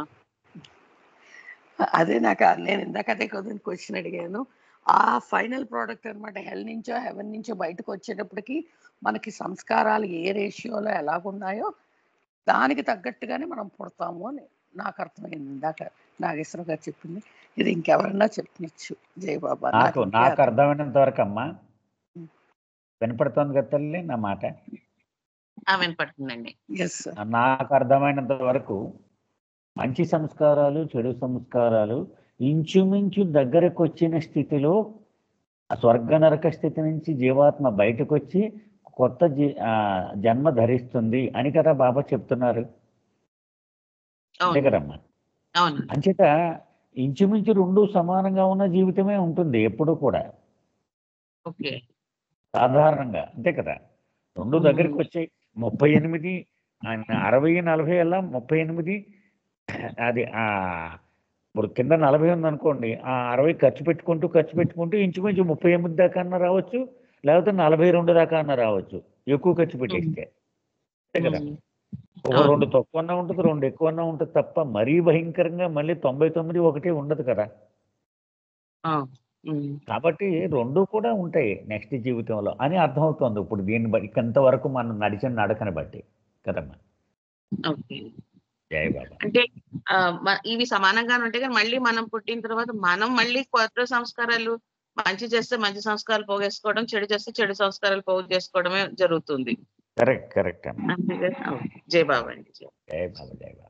అదే నాకు ఆ- నేను ఇందాక అదే కదా క్వశ్చన్ అడిగాను ఆ ఫైనల్ ప్రోడక్ట్ అన్నమాట హెల్ నుంచో హెవెన్ నుంచో బయటకు వచ్చేటప్పటికి మనకి సంస్కారాలు ఏ రేషియోలో ఎలాగున్నాయో దానికి తగ్గట్టుగానే మనం పుడతాము అని నాకు అర్థమైంది ఇందాక నాగేశ్వర గారు చెప్పింది ఇది ఇంకెవరన్నా చెప్పచ్చు జై బాబా నాకు నాకు అర్థమైనంత వరకు అమ్మా వినపడుతోంది కదా తల్లి నా మాట ఆ, వినపడుతుందండి ఎస్ నాకు అర్థమైనంత వరకు మంచి సంస్కారాలు చెడు సంస్కారాలు ఇంచుమించు దగ్గరకు వచ్చిన స్థితిలో ఆ స్వర్గ నరక స్థితి నుంచి జీవాత్మ బయటకు వచ్చి కొత్త జీ ఆ, జన్మ ధరిస్తుంది అని కదా బాబా చెప్తున్నారు అంతే అవును కదమ్మా అవును అంచేత ఇంచుమించు రెండు సమానంగా ఉన్న జీవితమే ఉంటుంది ఎప్పుడూ కూడా ఓకే సాధారణంగా అంతే కదా రెండు దగ్గరికి వచ్చాయి ముప్పై ఎనిమిది ఆయన అరవై నలభై అలా ముప్పై ఎనిమిది అది ఆ ఇప్పుడు కింద నలభై ఉంది అనుకోండి ఆ అరవై ఖర్చు పెట్టుకుంటూ ఖర్చు పెట్టుకుంటూ ఇంచుమించు ముప్పై ఎనిమిది దాకా అన్న రావచ్చు లేకపోతే నలభై రెండు దాకా అన్న రావచ్చు ఎక్కువ ఖర్చు పెట్టేస్తే అంతే కదా ఉమ్. ఒక రెండు తక్కువన్నా ఉంటుంది రెండు ఎక్కువన్నా ఉంటుంది తప్ప మరీ భయంకరంగా మళ్ళీ తొంభై తొమ్మిది ఒకటి ఉండదు కదా ఆ, ఉమ్. కాబట్టి రెండు కూడా ఉంటాయి నెక్స్ట్ జీవితంలో అని అర్థమవుతుంది ఇప్పుడు దీన్ని బట్టి కొంతవరకు మనం నడిచిన నడకని బట్టి కదమ్మా ఓకే జయ బాబా అంటే ఆ, మ- ఇవి సమానంగానే ఉంటాయి కానీ మళ్ళీ మనం పుట్టిన తర్వాత మనం మళ్ళీ కొత్త సంస్కారాలు మంచి చేస్తే మంచి సంస్కారాలు పోగేసుకోవడం చెడు చేస్తే చెడు సంస్కారాలు పోగు చేసుకోవడమే జరుగుతుంది కరెక్ట్ కరెక్ట్ అమ్మా అంతే కదా ఓకే. జై బాబా అండి జై జయ బాబా జయ బాబా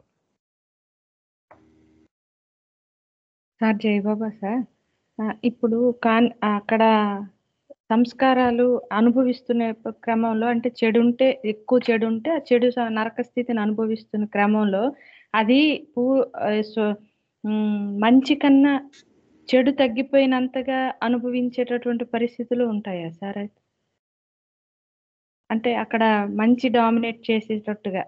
సార్ జయబాబా సార్ ఆ, ఇప్పుడు కాన్ అక్కడ సంస్కారాలు అనుభవిస్తున్న క్రమంలో అంటే చెడు ఉంటే ఎక్కువ చెడు ఉంటే ఆ చెడు స- నరక స్థితిని అనుభవిస్తున్న క్రమంలో అది పూ ఆ, సో- ఉమ్, మంచి కన్నా చెడు తగ్గిపోయినంతగా అనుభవించేటటువంటి పరిస్థితులు ఉంటాయా సార్ అయితే అంటే అక్కడ మంచి డామినేట్ చేసేటట్టుగా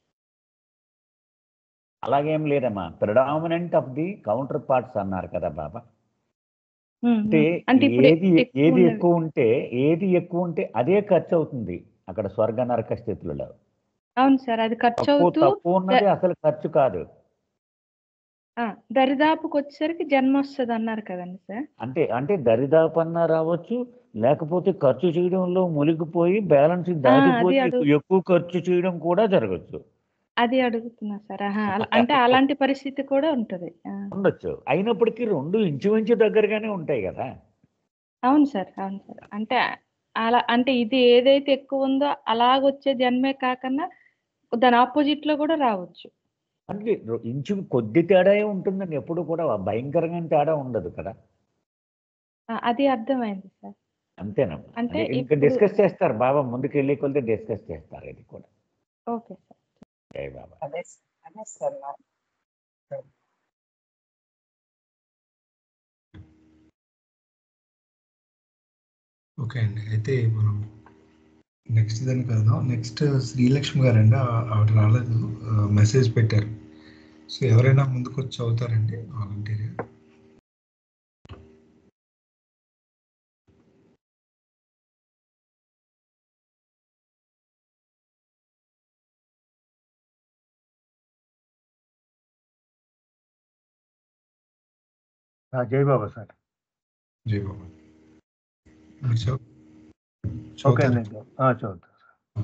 అలాగేం లేదమ్మా predominant of the counterparts అన్నారు కదా బాబా ఉమ్, అంటే ఉమ్. అంటే ఇప్పుడు ఏది ఎక్కువ ఏది ఉన్నవి. ఎక్కువ ఉంటే ఏది ఎక్కువ ఉంటే అదే ఖర్చు అవుతుంది అక్కడ స్వర్గ నరక స్థితులలో అవును సార్ అది ఖర్చు తక్కువ అవుతూ తక్కువ ఉన్నది అసలు ఖర్చు కాదు ఆ, దరిదాపుకు వచ్చేసరికి జన్మ వస్తుంది అన్నారు కదండి సార్ అంటే అంటే దరిదాపన్నా రావచ్చు లేకపోతే ఖర్చు చేయడంలో మునిగిపోయి బ్యాలెన్స్ దాటిపోయి అడుగు- ఎక్కువ ఖర్చు చేయడం కూడా జరగచ్చు అది అడుగుతున్నా సార్ ఆహా, అలా- అంటే అలాంటి పరిస్థితి కూడా ఉంటది ఆ, ఉండొచ్చు అయినప్పటికీ రెండు ఇంచుమించు దగ్గరగానే ఉంటాయి కదా అవును సార్ అవును సార్ అంటే అలా అంటే ఇది ఏదైతే ఎక్కువ ఉందో అలాగొచ్చే జన్మే కాకుండా దాని ఆపోజిట్ లో కూడా రావచ్చు అంటే రొ- ఇంచు కొద్ది తేడా ఉంటుందండి ఎప్పుడు కూడా భయంకరమైన తేడా ఉండదు కదా ఆ, అది అర్థమైంది సార్ అంతేనమ్మా అంటే అంటే ఇంకా ఇప్పుడు- డిస్కస్ చేస్తారు బాబా ముందుకు వెళ్ళే కొలితే డిస్కస్ చేస్తారు ఇది కూడా ఓకే సార్ జై బాబా అదే అదే సార్ నా ఓకే అండి అయితే మనం నెక్స్ట్ దానికి వెళ్దాం నెక్స్ట్ శ్రీలక్ష్మి గారు అండి ఆవిడ రాలేదు మెసేజ్ పెట్టారు సో ఎవరైనా ముందుకు వచ్చి చదువుతారండి వాలంటీర్గా ఆ, జై బాబా సార్ జై బాబా మీరు చదువు- ఓకే చదువుతారా? అండి ఆ, చదువుతా ఆ,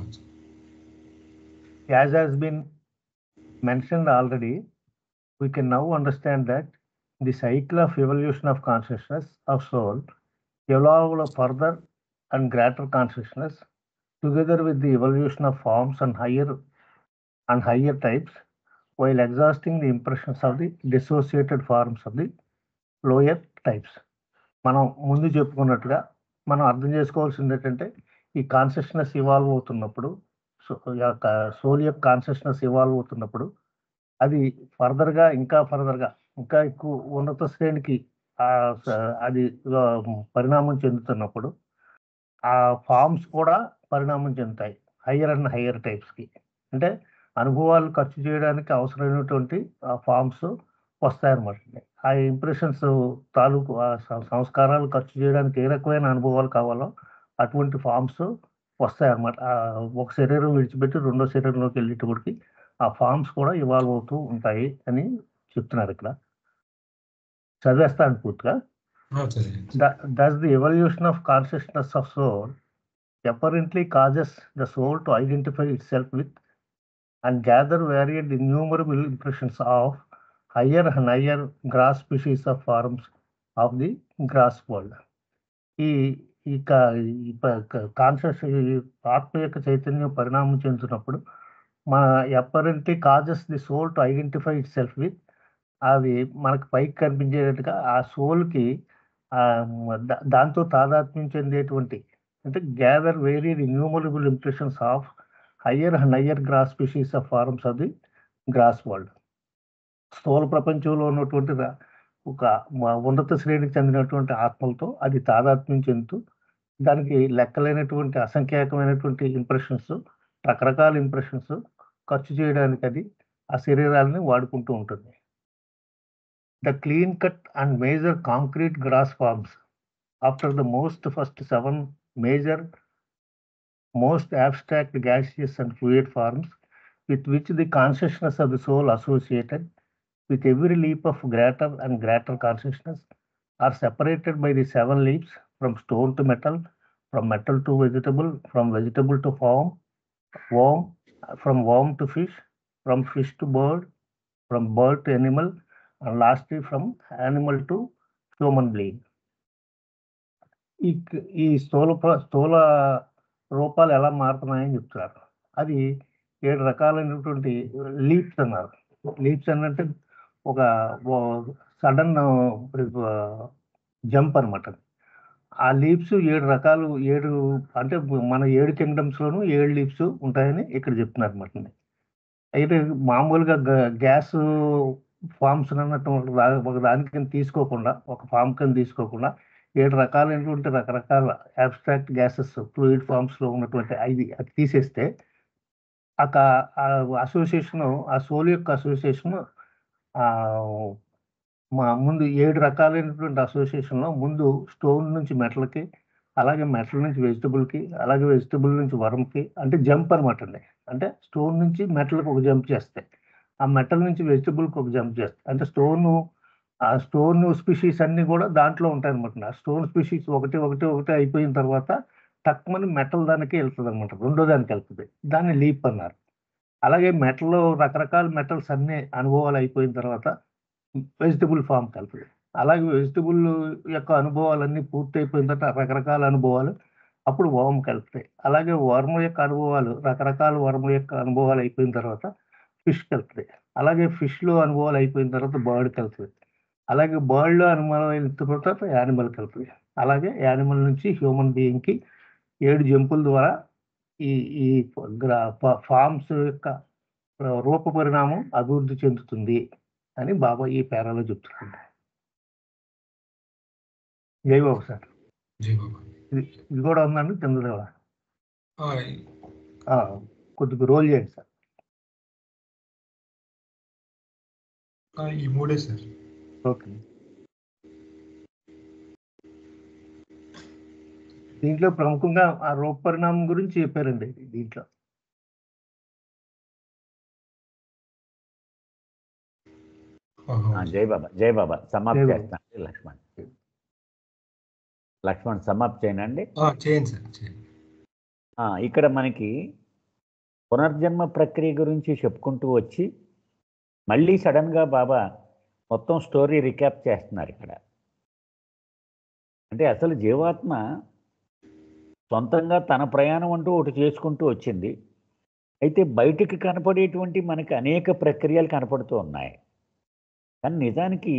as has been mentioned already, we can now understand that the cycle of evolution of consciousness of soul evolved further and greater consciousness together with the evolution of forms and higher and higher types while exhausting the impressions of the dissociated forms of the lower types. మనం ముందు చెప్పుకున్నట్టుగా మనం అర్థం చేసుకోవాల్సింది ఏంటంటే ఈ consciousness evolve అవుతున్నప్పుడు సో యొక్క సోల్ యొక్క కాన్షియస్నెస్ ఇవాల్వ్ అవుతున్నప్పుడు అది ఫర్దర్గా ఇంకా ఫర్దర్గా ఇంకా ఎక్కువ ఉన్నత శ్రేణికి ఆ స- అది ఆ, పరిణామం చెందుతున్నప్పుడు ఆ ఫామ్స్ కూడా పరిణామం చెందుతాయి హయ్యర్ అండ్ హయ్యర్ టైప్స్కి అంటే అనుభవాలు ఖర్చు చేయడానికి అవసరమైనటువంటి ఫామ్స్ వస్తాయన్నమాట ఆ ఇంప్రెషన్స్ తాలూకు ఆ సం- సంస్కారాలు ఖర్చు చేయడానికి ఏ రకమైన అనుభవాలు కావాలో అటువంటి ఫామ్స్ వస్తాయన్నమాట ఆ ఒక శరీరం విడిచిపెట్టి రెండో శరీరంలోకి వెళ్ళేటప్పటికి ఆ ఫామ్స్ కూడా ఇవాల్వ్ అవుతూ ఉంటాయి అని చెప్తున్నారు ఇక్కడ చదివేస్తాను పూర్తిగా ఆ, చదివండి. Th- thus the evolution of consciousness of soul apparently causes the soul to identify itself with and gather varied innumerable impressions of higher and higher grass species of forms of the grass world. ఈ ఈ conscious ఆత్మ యొక్క చైతన్యం పరిణామం చెందుతున్నప్పుడు మన apparently causes the soul to identify itself with అది మనకు పైకి కనిపించేటట్టుగా ఆ సోల్కి దాంతో తాదాత్మ్యం చెందేటువంటి అంటే gather varied innumerable impressions of higher and higher gross species of forms of the gross world స్థూల ప్రపంచంలో ఉన్నటువంటి ర- ఒక మ- ఉన్నత శ్రేణికి చెందినటువంటి ఆత్మలతో అది తాదాత్మ్యం చెందుతూ దానికి లెక్కలేనటువంటి అసంఖ్యాకమైనటువంటి ఇంప్రెషన్స్ రకరకాల ఇంప్రెషన్స్ ఖర్చు చేయడానికి అది ఆ శరీరాలని వాడుకుంటూ ఉంటుంది the clean cut and major concrete gross forms after the most first seven major most abstract gaseous and fluid forms with which the consciousness of the soul associated with every leap of greater and greater consciousness are separated by the seven leaps from stone to metal, from metal to vegetable, from vegetable to form, worm, from worm to fish, from fish to bird, from bird to animal, and lastly from animal to human being. ఈ ఈ స్థూల ప్ర- స్థూల రూపాలు ఎలా మారుతున్నాయని చెప్తున్నారు అది ఏడు రకాలైనటువంటి లీప్స్ అన్నారు లీప్స్ అని అంటే ఒక సడన్ జంప్ అనమాట ఆ లీప్స్ ఏడు రకాలు ఏడు అంటే మన ఏడు కింగ్డమ్స్ లోను ఏడు లీప్స్ ఉంటాయని ఇక్కడ చెప్తున్నారు అనమాట అయితే మామూలుగా గ్యాస్ ఫామ్స్ అన్నట్టు ఒక దా- ఒక దాని కింద తీసుకోకుండా ఒక ఫామ్ కింద తీసుకోకుండా ఏడు రకాలైనటువంటి రకరకాల అబ్స్ట్రాక్ట్ గ్యాసెస్ ఫ్లూయిడ్ ఫామ్స్లో ఉన్నటువంటి అది అది తీసేస్తే ఒక అసోసియేషన్ ఆ సోల్ యొక్క అసోసియేషన్ మా ముందు ఏడు రకాలైనటువంటి అసోసియేషన్లో ముందు స్టోన్ నుంచి మెటల్కి అలాగే మెటల్ నుంచి వెజిటబుల్కి అలాగే వెజిటబుల్ నుంచి వరంకి అంటే జంప్ అనమాట అండి అంటే స్టోన్ నుంచి మెటల్కి ఒక జంప్ చేస్తాయి ఆ మెటల్ నుంచి వెజిటబుల్కి ఒక జంప్ చేస్తాయి అంటే స్టోన్ ఆ స్టోన్ స్పీషీస్ అన్ని కూడా దాంట్లో ఉంటాయి అనమాట ఆ స్టోన్ స్పీషీస్ ఒకటి ఒకటి ఒకటి అయిపోయిన తర్వాత తక్కువని మెటల్ దానికి వెళ్తుంది అనమాట రెండో దానికి వెళ్తుంది దాన్ని లీప్ అన్నారు అలాగే మెటల్ రకరకాల మెటల్స్ అన్ని అనుభవాలు అయిపోయిన తర్వాత వెజిటబుల్ ఫామ్కి వెళ్తుంది అలాగే వెజిటబుల్ యొక్క అనుభవాలన్నీ పూర్తి అయిపోయిన తర్వాత రకరకాల అనుభవాలు అప్పుడు వర్మ్కి వెళ్తాయి అలాగే వర్మ యొక్క అనుభవాలు రకరకాల వర్మ యొక్క అనుభవాలు అయిపోయిన తర్వాత ఫిష్కి వెళ్తుంది అలాగే ఫిష్లో అనుభవాలు అయిపోయిన తర్వాత బర్డ్కి వెళ్తుంది అలాగే బర్డ్లో అనుభవాలు అయిన తర్వాత యానిమల్కి వెళ్తుంది అలాగే యానిమల్ నుంచి హ్యూమన్ బీయింగ్కి ఏడు జంపుల ద్వారా ఈ ఈ ఫార్మ్స్ యొక్క రూప పరిణామం అభివృద్ధి చెందుతుంది అని బాబా ఈ పేరాలో చెప్తున్నాడు జై బాబు సార్ జై బాబా ఇది ఇది కూడా ఉందండి కింద కూడా ఆ, ఆ, కొద్దిగా రోల్ చేయండి సార్ ఆ, ఈ మూడే సార్ ఓకే దీంట్లో ప్రముఖంగా ఆ రూప పరిణామం గురించి చెప్పారండి దీంట్లో ఆహా. ఆ, జై బాబా జై బాబా సమాప్తి జై బాబా. చేస్తానండి లక్ష్మణ్ లక్ష్మణ్ సమాప్తి చేయనండి ఆ, చేయండి సార్ చేయండి ఆ, ఇక్కడ మనకి పునర్జన్మ ప్రక్రియ గురించి చెప్పుకుంటూ వచ్చి మళ్ళీ సడన్గా బాబా మొత్తం స్టోరీ రికాప్ చేస్తున్నారు ఇక్కడ అంటే అసలు జీవాత్మ సొంతంగా తన ప్రయాణం అంటూ ఒకటి చేసుకుంటూ వచ్చింది అయితే బయటికి కనపడేటువంటి మనకి అనేక ప్రక్రియలు కనపడుతూ ఉన్నాయి కానీ నిజానికి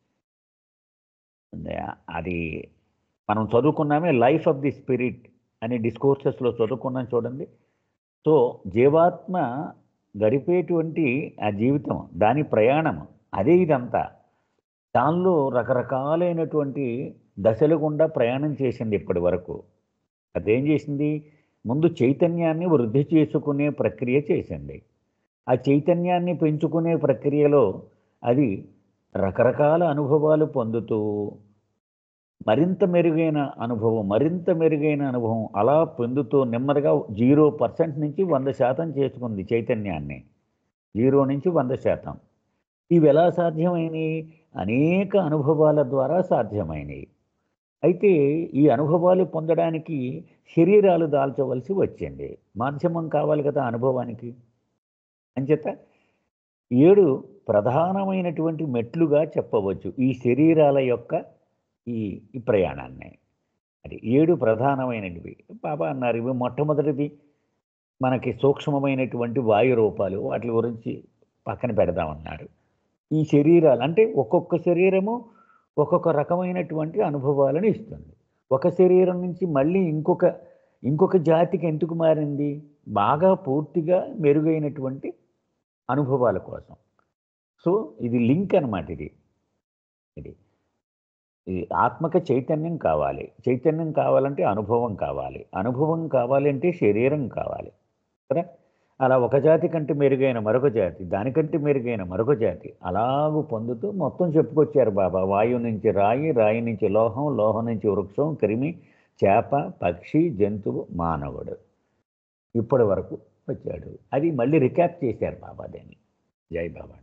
అది మనం చదువుకున్నామే లైఫ్ ఆఫ్ ది స్పిరిట్ అనే డిస్కోర్సెస్లో చదువుకున్నాం చూడండి సో జీవాత్మ గడిపేటువంటి ఆ జీవితం దాని ప్రయాణం అదే ఇదంతా దానిలో రకరకాలైనటువంటి దశల గుండా ప్రయాణం చేసింది ఇప్పటి వరకు అదేం చేసింది ముందు చైతన్యాన్ని వృద్ధి చేసుకునే ప్రక్రియ చేసింది ఆ చైతన్యాన్ని పెంచుకునే ప్రక్రియలో అది రకరకాల అనుభవాలు పొందుతూ మరింత మెరుగైన అనుభవం మరింత మెరుగైన అనుభవం అలా పొందుతూ నెమ్మదిగా జీరో పర్సెంట్ నుంచి వంద శాతం చేసుకుంది చైతన్యాన్ని జీరో నుంచి వంద శాతం ఇవి ఎలా సాధ్యమైనవి అనేక అనుభవాల ద్వారా సాధ్యమైనవి అయితే ఈ అనుభవాలు పొందడానికి శరీరాలు దాల్చవలసి వచ్చింది మాధ్యమం కావాలి కదా అనుభవానికి అంచేత ఏడు ప్రధానమైనటువంటి మెట్లుగా చెప్పవచ్చు ఈ శరీరాల యొక్క ఈ ఈ ప్రయాణాన్ని అది ఏడు ప్రధానమైనటివి బాబా అన్నారు ఇవి మొట్టమొదటిది మనకి సూక్ష్మమైనటువంటి వాయు రూపాలు వాటి గురించి పక్కన పెడదామన్నారు ఈ శరీరాలు అంటే ఒక్కొక్క శరీరము ఒక్కొక్క రకమైనటువంటి అనుభవాలను ఇస్తుంది ఒక శరీరం నుంచి మళ్ళీ ఇంకొక ఇంకొక జాతికి ఎందుకు మారింది బాగా పూర్తిగా మెరుగైనటువంటి అనుభవాల కోసం సో ఇది లింక్ అన్నమాట ఇది ఇది ఈ ఆత్మక చైతన్యం కావాలి చైతన్యం కావాలంటే అనుభవం కావాలి అనుభవం కావాలంటే శరీరం కావాలి కదా అలా ఒక జాతి కంటే మెరుగైన మరొక జాతి దానికంటే మెరుగైన మరొక జాతి అలాగూ పొందుతూ మొత్తం చెప్పుకొచ్చారు బాబా వాయువు నుంచి రాయి రాయి నుంచి లోహం లోహం నుంచి వృక్షం క్రిమి చేప పక్షి జంతువు మానవుడు ఇప్పటి వరకు వచ్చాడు అది మళ్ళీ రికాప్ చేశారు బాబా దాన్ని జై బాబా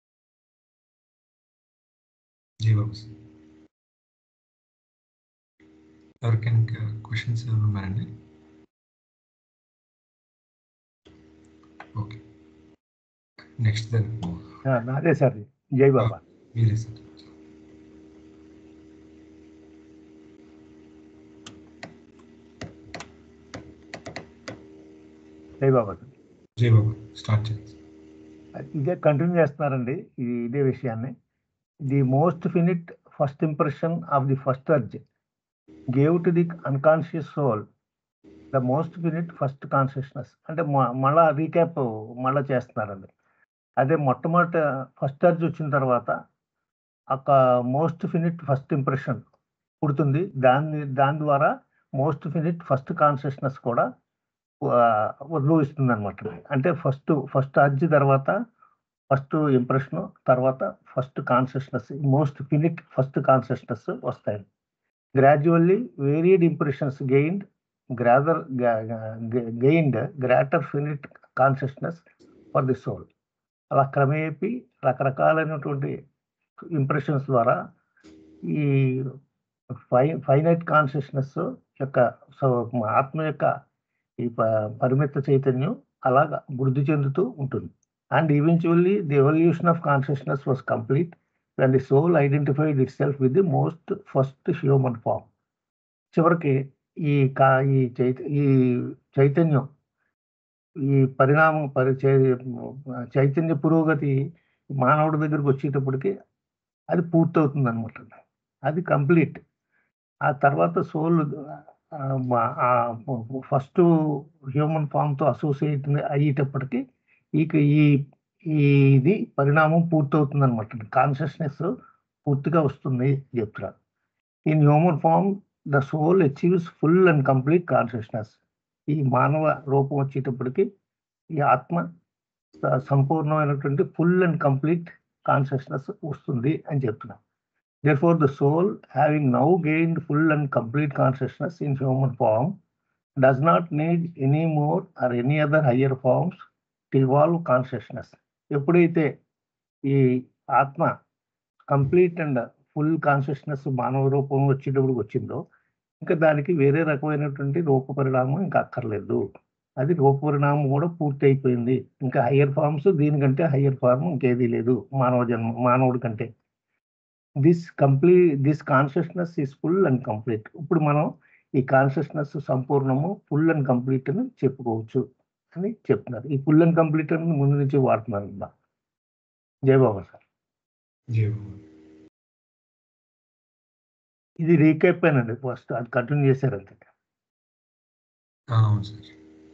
జై బాబు సార్ ఎవరికైనా ఇంకా క్వశ్చన్స్ ఏమైనా ఉన్నాయండి ఓకే నెక్స్ట్ దానికి ఆ, నాదే సార్ ఇది. జై బాబా మీరే సార్ జై బాబా సార్ జై బాబా స్టార్ట్ చేయండి ఇదే కంటిన్యూ చేస్తున్నారండి ఈ ఇదే విషయాన్ని the most finite first impression of the first urge gave to the unconscious soul the most finite first consciousness అంటే మ- మళ్ళా రీక్యాప్ మళ్ళా చేస్తున్నారండి అదే మొట్టమొదట ఫస్ట్ అర్జ్ వచ్చిన తర్వాత ఒక మోస్ట్ ఫినిట్ ఫస్ట్ ఇంప్రెషన్ పుడుతుంది దాని దాని ద్వారా మోస్ట్ ఫినిట్ ఫస్ట్ కాన్షియస్నెస్ కూడా ఉద్భవిస్తుంది అనమాట అంటే ఫస్ట్ ఫస్ట్ అర్జీ తర్వాత ఫస్ట్ ఇంప్రెషన్ తర్వాత first consciousness most finite first consciousness వస్తాయి gradually varied impressions gained greater gained greater finite consciousness for the soul అలా క్రమేపీ రకరకాలైనటువంటి ఇంప్రెషన్స్ ద్వారా ఈ ఫై ఫైనైట్ కాన్షియస్నెస్ యొక్క సో ఆత్మ యొక్క ఈ ప- పరిమిత చైతన్యం అలాగా వృద్ధి చెందుతూ ఉంటుంది and eventually the evolution of consciousness was complete and the soul identified itself with the most first human form చివరికి ఈ కా ఈ చైత ఈ చైతన్యం ఈ పరిణామం పరి చై- చైతన్య పురోగతి మానవుడి దగ్గరికి వచ్చేటప్పటికి అది పూర్తవుతుంది అనమాట అది కంప్లీట్ ఆ తర్వాత సోల్ ఫస్ట్ హ్యూమన్ ఫామ్తో అసోసియేట్ అయ్యేటప్పటికి ఇక ఈ ఈ ఇది పరిణామం పూర్తవుతుంది అనమాట కాన్షియస్నెస్ పూర్తిగా వస్తుంది చెప్తున్నారు in human form the soul achieves full and complete consciousness ఈ మానవ రూపం వచ్చేటప్పటికి ఈ ఆత్మ స- సంపూర్ణమైనటువంటి ఫుల్ అండ్ కంప్లీట్ కాన్షియస్నెస్ వస్తుంది అని చెప్తున్నాం Therefore, the soul, having now gained full and complete consciousness in human form, does not need any more or any other higher forms to evolve consciousness. ఎప్పుడైతే ఈ ఆత్మ కంప్లీట్ అండ్ ఫుల్ కాన్షియస్నెస్ మానవ రూపం వచ్చేటప్పుడు వచ్చిందో ఇంకా దానికి వేరే రకమైనటువంటి రూప పరిణామం ఇంకా అక్కర్లేదు అది రూప పరిణామం కూడా పూర్తి అయిపోయింది ఇంకా హయ్యర్ ఫార్మ్స్ దీనికంటే హయ్యర్ ఫార్మ్ ఇంకేదీ లేదు మానవ జన్మ మానవుడి కంటే this complete this consciousness is full and complete ఇప్పుడు మనం ఈ కాన్షియస్నెస్ సంపూర్ణము ఫుల్ అండ్ కంప్లీట్ అని చెప్పుకోవచ్చు అని చెప్తున్నారు ఈ ఫుల్ అండ్ కంప్లీట్ అని ముందు నుంచి వాడుతున్నారు ఇలా జై బాబా సార్ జై బాబా ఇది రీకేప్ అండి ఫస్ట్ అది కంటిన్యూ చేశారు అంతే ఆ, అవును సార్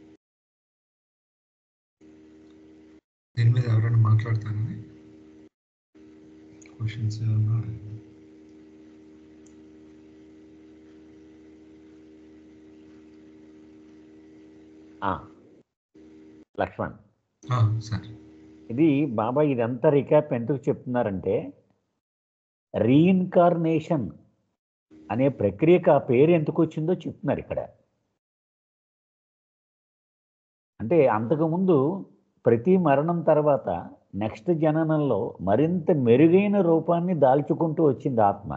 దీని మీద ఎవరైనా మాట్లాడతారని క్వశ్చన్స్ ఏమన్నా ఆ, లక్ష్మణ్ ఆ, సార్ ఇది బాబా ఇదంతా రికాప్ ఎందుకు చెప్తున్నారంటే రీఇన్కార్నేషన్ అనే ప్రక్రియకు ఆ పేరు ఎందుకు వచ్చిందో చెప్తున్నారు ఇక్కడ అంటే అంతకుముందు ప్రతి మరణం తర్వాత నెక్స్ట్ జననంలో మరింత మెరుగైన రూపాన్ని దాల్చుకుంటూ వచ్చింది ఆత్మ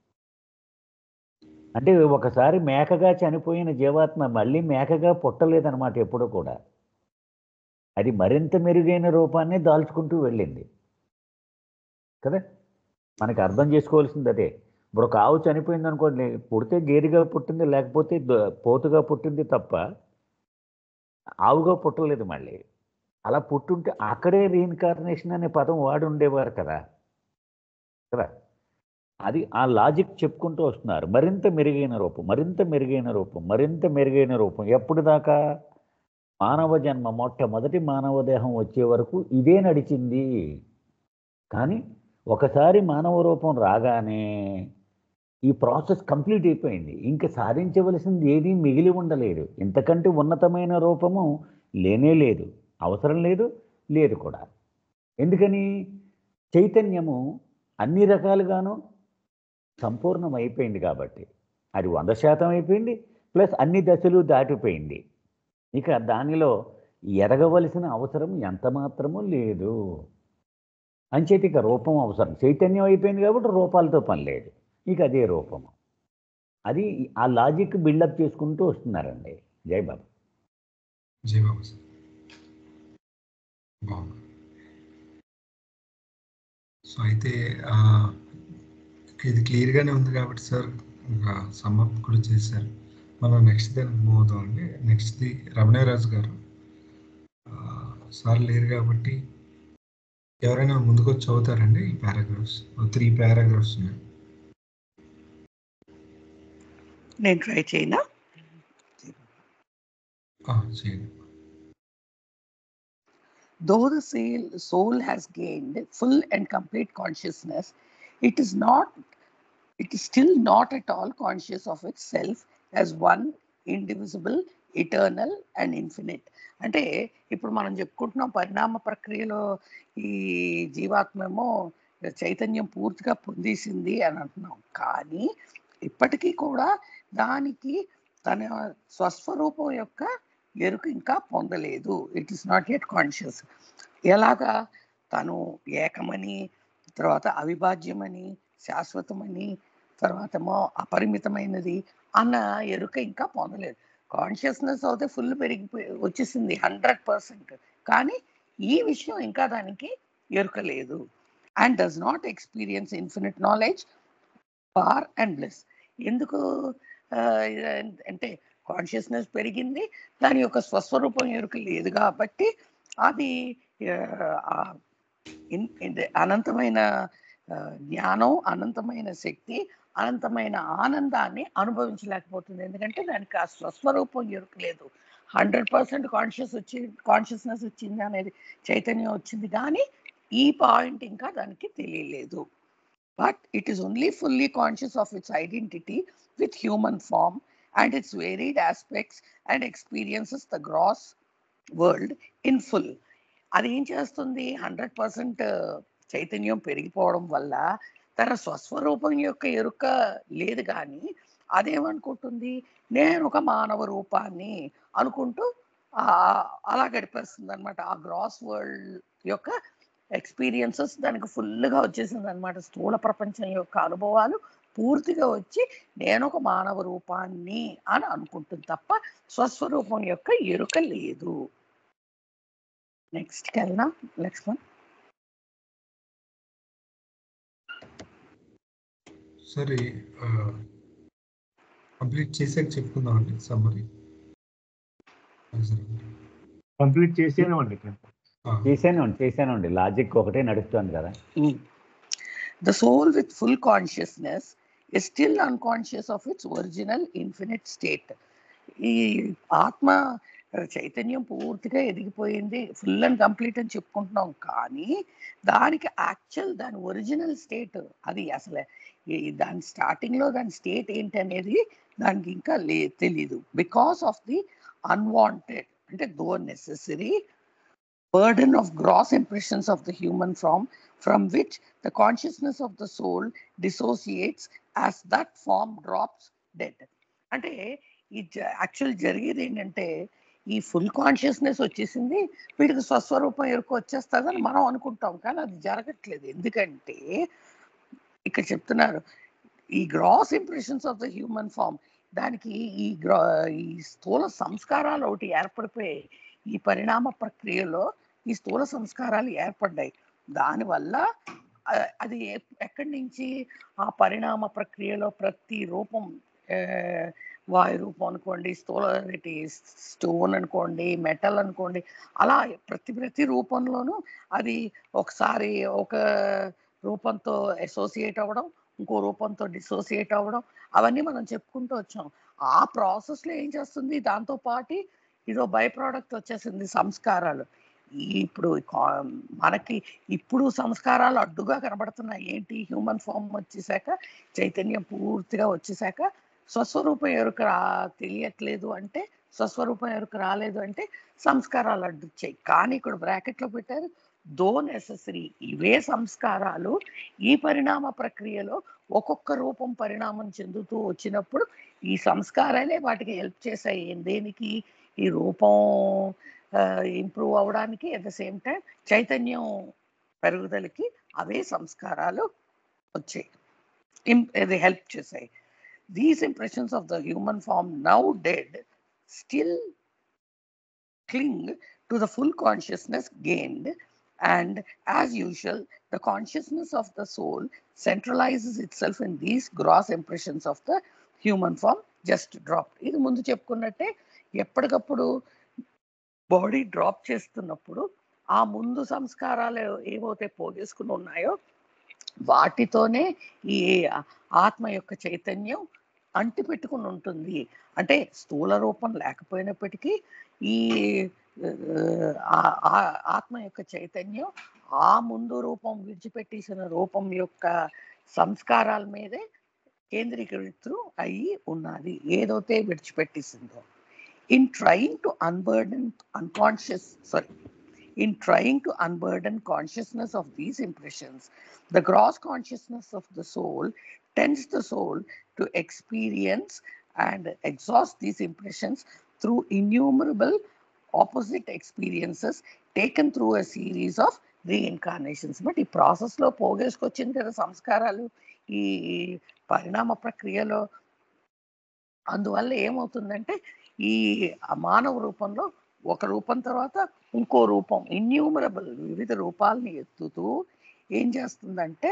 అంటే ఒకసారి మేకగా చనిపోయిన జీవాత్మ మళ్ళీ మేకగా పుట్టలేదన్నమాట ఎప్పుడూ కూడా అది మరింత మెరుగైన రూపాన్ని దాల్చుకుంటూ వెళ్ళింది కదా మనకి అర్థం చేసుకోవాల్సింది అదే ఇప్పుడు ఒక ఆవు చనిపోయింది అనుకోండి పుడితే గేదెగా పుట్టింది లేకపోతే ద- పోతుగా పుట్టింది తప్ప ఆవుగా పుట్టలేదు మళ్ళీ అలా పుట్టుంటే అక్కడే రీఇన్కార్నేషన్ అనే పదం వాడి ఉండేవారు కదా కదా అది ఆ లాజిక్ చెప్పుకుంటూ వస్తున్నారు మరింత మెరుగైన రూపం మరింత మెరుగైన రూపం మరింత మెరుగైన రూపం ఎప్పుడు దాకా మానవ జన్మ మొట్టమొదటి మానవ దేహం వచ్చే వరకు ఇదే నడిచింది కానీ ఒకసారి మానవ రూపం రాగానే ఈ ప్రాసెస్ కంప్లీట్ అయిపోయింది ఇంకా సాధించవలసింది ఏదీ మిగిలి ఉండలేదు ఇంతకంటే ఉన్నతమైన రూపము లేనే లేదు అవసరం లేదు లేదు కూడా ఎందుకని చైతన్యము అన్ని రకాలుగాను సంపూర్ణం అయిపోయింది కాబట్టి అది వంద శాతం అయిపోయింది ప్లస్ అన్ని దశలు దాటిపోయింది ఇక దానిలో ఎదగవలసిన అవసరం ఎంత మాత్రమూ లేదు అంచేత ఇక రూపం అవసరం చైతన్యం అయిపోయింది కాబట్టి రూపాలతో పని లేదు ఇక అదే రూపము అది ఆ లాజిక్ బిల్డప్ చేసుకుంటూ వస్తున్నారండి జై బాబా జై బాబా సార్ బాగుంది సో అయితే ఆ, ఇది క్లియర్గానే ఉంది కాబట్టి సార్ ఇంకా సమ్మప్ కూడా చేశారు మనం నెక్స్ట్ దానికి మూవ్ అవుదాం అండి నెక్స్ట్ది రమణయ్యరాజు గారు ఆ, సార్ లేరు కాబట్టి ఎవరైనా ముందుకు వచ్చి చదువుతారండి ఈ పారాగ్రాఫ్స్ త్రీ పారాగ్రాఫ్స్ ఉన్నాయి నేను ట్రై చేయనా ఆ, చేయండి though the soul, soul has gained full and complete consciousness, it is not it is still not at all conscious of itself as one indivisible eternal and infinite అంటే ఇప్పుడు మనం చెప్పుకుంటున్నాం పరిణామ ప్రక్రియలో ఈ జీవాత్మేమో చైతన్యం పూర్తిగా పొందేసింది అని అంటున్నాం కానీ ఇప్పటికీ కూడా దానికి తన స్వస్వరూపం యొక్క ఎరుక ఇంకా పొందలేదు it is not yet conscious ఎలాగా తను ఏకమని తర్వాత అవిభాజ్యమని శాశ్వతమని తర్వాత ఏమో అపరిమితమైనది అన్న ఎరుక ఇంకా పొందలేదు కాన్షియస్నెస్ అయితే ఫుల్ పెరిగిపోయి వచ్చేసింది హండ్రెడ్ పర్సెంట్ కానీ ఈ విషయం ఇంకా దానికి ఎరుక లేదు and does not experience infinite knowledge power and bliss ఎందుకు ఆ, అంటే కాన్షియస్నెస్ పెరిగింది దాని యొక్క స్వస్వరూపం ఎరుక లేదు కాబట్టి అది ఆ, ఇన్- ఇది అనంతమైన ఆ, జ్ఞానం అనంతమైన శక్తి అనంతమైన ఆనందాన్ని అనుభవించలేకపోతుంది ఎందుకంటే దానికి ఆ స్వస్వరూపం ఎరుకలేదు హండ్రెడ్ పర్సెంట్ కాన్షియస్ వచ్చి కాన్షియస్నెస్ వచ్చింది అనేది చైతన్యం వచ్చింది కానీ ఈ పాయింట్ ఇంకా దానికి తెలియలేదు but it is only fully conscious of its identity with human form and its varied aspects and experiences the gross world in full అది ఏం చేస్తుంది హండ్రెడ్ పర్సెంట్ చైతన్యం పెరిగిపోవడం వల్ల తన స్వస్వరూపం యొక్క ఎరుక లేదు కానీ అదేమనుకుంటుంది నేను ఒక మానవ రూపాన్ని అనుకుంటూ ఆ అలా గడిపేస్తుంది అనమాట ఆ గ్రాస్ వరల్డ్ యొక్క ఎక్స్పీరియన్సెస్ దానికి ఫుల్గా వచ్చేసింది అనమాట స్థూల ప్రపంచం యొక్క అనుభవాలు పూర్తిగా వచ్చి నేను ఒక మానవ రూపాన్ని అని అనుకుంటుంది తప్ప స్వస్వరూపం యొక్క ఎరుక లేదు నెక్స్ట్కి వెళ్దాం లక్ష్మణ్ సరే కంప్లీట్ చేసాక చెప్పుకుందాం అండి సమ్మరీ కంప్లీట్ చేసేనా అండి చేశాను చేశానండి లాజిక్ ఒకటే నడుస్తుంది కదా The soul with full consciousness is still unconscious of its original infinite state. ఈ ఆత్మ ఆ, చైతన్యం పూర్తిగా ఎదిగిపోయింది ఫుల్ అండ్ కంప్లీట్ అని చెప్పుకుంటున్నాం కానీ దానికి యాక్చువల్ దాని ఒరిజినల్ స్టేట్ అది అసలు ఈ- దాని స్టార్టింగ్లో దాని స్టేట్ ఏంటి అనేది దానికి ఇంకా లే తెలీదు బికాస్ ఆఫ్ ది అన్వాంటెడ్ అంటే though necessary burden of gross impressions of the human form from which the consciousness of the soul dissociates as that form drops dead అంటే ఈ యాక్చువల్ జరిగేది ఏంటంటే ఈ ఫుల్ కాన్షియస్నెస్ వచ్చేసింది వీడికి స్వస్వరూపం ఎరుకు వచ్చేస్తుందని మనం అనుకుంటాం కానీ అది జరగట్లేదు ఎందుకంటే ఇక్కడ చెప్తున్నారు ఈ gross impressions of the human form దానికి ఈ గ్రా ఈ స్థూల సంస్కారాలు ఒకటి ఏర్పడిపోయాయి ఈ పరిణామ ప్రక్రియలో ఈ స్థూల సంస్కారాలు ఏర్పడ్డాయి దానివల్ల ఆ, అది ఎ- ఎక్కడి నుంచి ఆ పరిణామ ప్రక్రియలో ప్రతి రూపం ఆ, వాయు రూపం అనుకోండి స్థూల స్టోన్ అనుకోండి మెటల్ అనుకోండి అలా ప్రతి ప్రతి రూపంలోనూ అది ఒకసారి ఒక రూపంతో అసోసియేట్ అవ్వడం ఇంకో రూపంతో డిసోసియేట్ అవ్వడం అవన్నీ మనం చెప్పుకుంటూ వచ్చాం ఆ ప్రాసెస్లో ఏం చేస్తుంది దాంతో పాటు ఇదో బై ప్రోడక్ట్ వచ్చేసింది సంస్కారాలు ఈ ఇప్పుడు కా- మనకి ఇప్పుడు సంస్కారాలు అడ్డుగా కనబడుతున్నాయి ఏంటి హ్యూమన్ ఫామ్ వచ్చేసాక చైతన్యం పూర్తిగా వచ్చేసాక స్వస్వరూపం ఎరుక రా తెలియట్లేదు అంటే స్వస్వరూపం ఎరుక రాలేదు అంటే సంస్కారాలు అడ్డుచ్చాయి కానీ ఇక్కడ బ్రాకెట్లో పెట్టారు దో నెససరీ ఇవే సంస్కారాలు ఈ పరిణామ ప్రక్రియలో ఒక్కొక్క రూపం పరిణామం చెందుతూ వచ్చినప్పుడు ఈ సంస్కారాలే వాటికి హెల్ప్ చేశాయి ఏం దేనికి ఈ రూపం ఇంప్రూవ్ అవ్వడానికి అట్ ద సేమ్ టైం చైతన్యం పెరుగుదలకి అవే సంస్కారాలు వచ్చాయి ఇం- ఇది హెల్ప్ చేశాయి these impressions of the human form now dead still cling to the full consciousness gained and as usual the consciousness of the soul centralizes itself in these gross impressions of the human form just dropped ఇది ముందు చెప్పుకున్నట్టే ఎప్పటికప్పుడు body drop చేస్తున్నప్పుడు ఆ ముందు సంస్కారాలు ఏవైతే పోగేసుకుని ఉన్నాయో వాటితోనే ఈ ఆత్మ యొక్క చైతన్యం అంటి పెట్టుకుని ఉంటుంది అంటే స్థూల రూపం లేకపోయినప్పటికీ ఈ ఆ, ఆ ఆత్మ యొక్క చైతన్యం ఆ ముందు రూపం విడిచిపెట్టేసిన రూపం యొక్క సంస్కారాల మీదే కేంద్రీకృతం అయ్యి ఉన్నది ఏదైతే విడిచిపెట్టేసిందో in trying to unburden unconscious sorry in trying to unburden consciousness of these impressions, the gross consciousness of the soul tends the soul to experience and exhaust these impressions through innumerable opposite experiences taken through a series of reincarnations. But ఈ ప్రాసెస్లో పోగేసుకొచ్చింది కదా సంస్కారాలు ఈ పరిణామ ప్రక్రియలో అందువల్ల ఏమవుతుందంటే ఈ మానవ రూపంలో ఒక రూపం తర్వాత ఇంకో రూపం ఇన్యూమరబుల్ వివిధ రూపాలని ఎత్తుతూ ఏం చేస్తుందంటే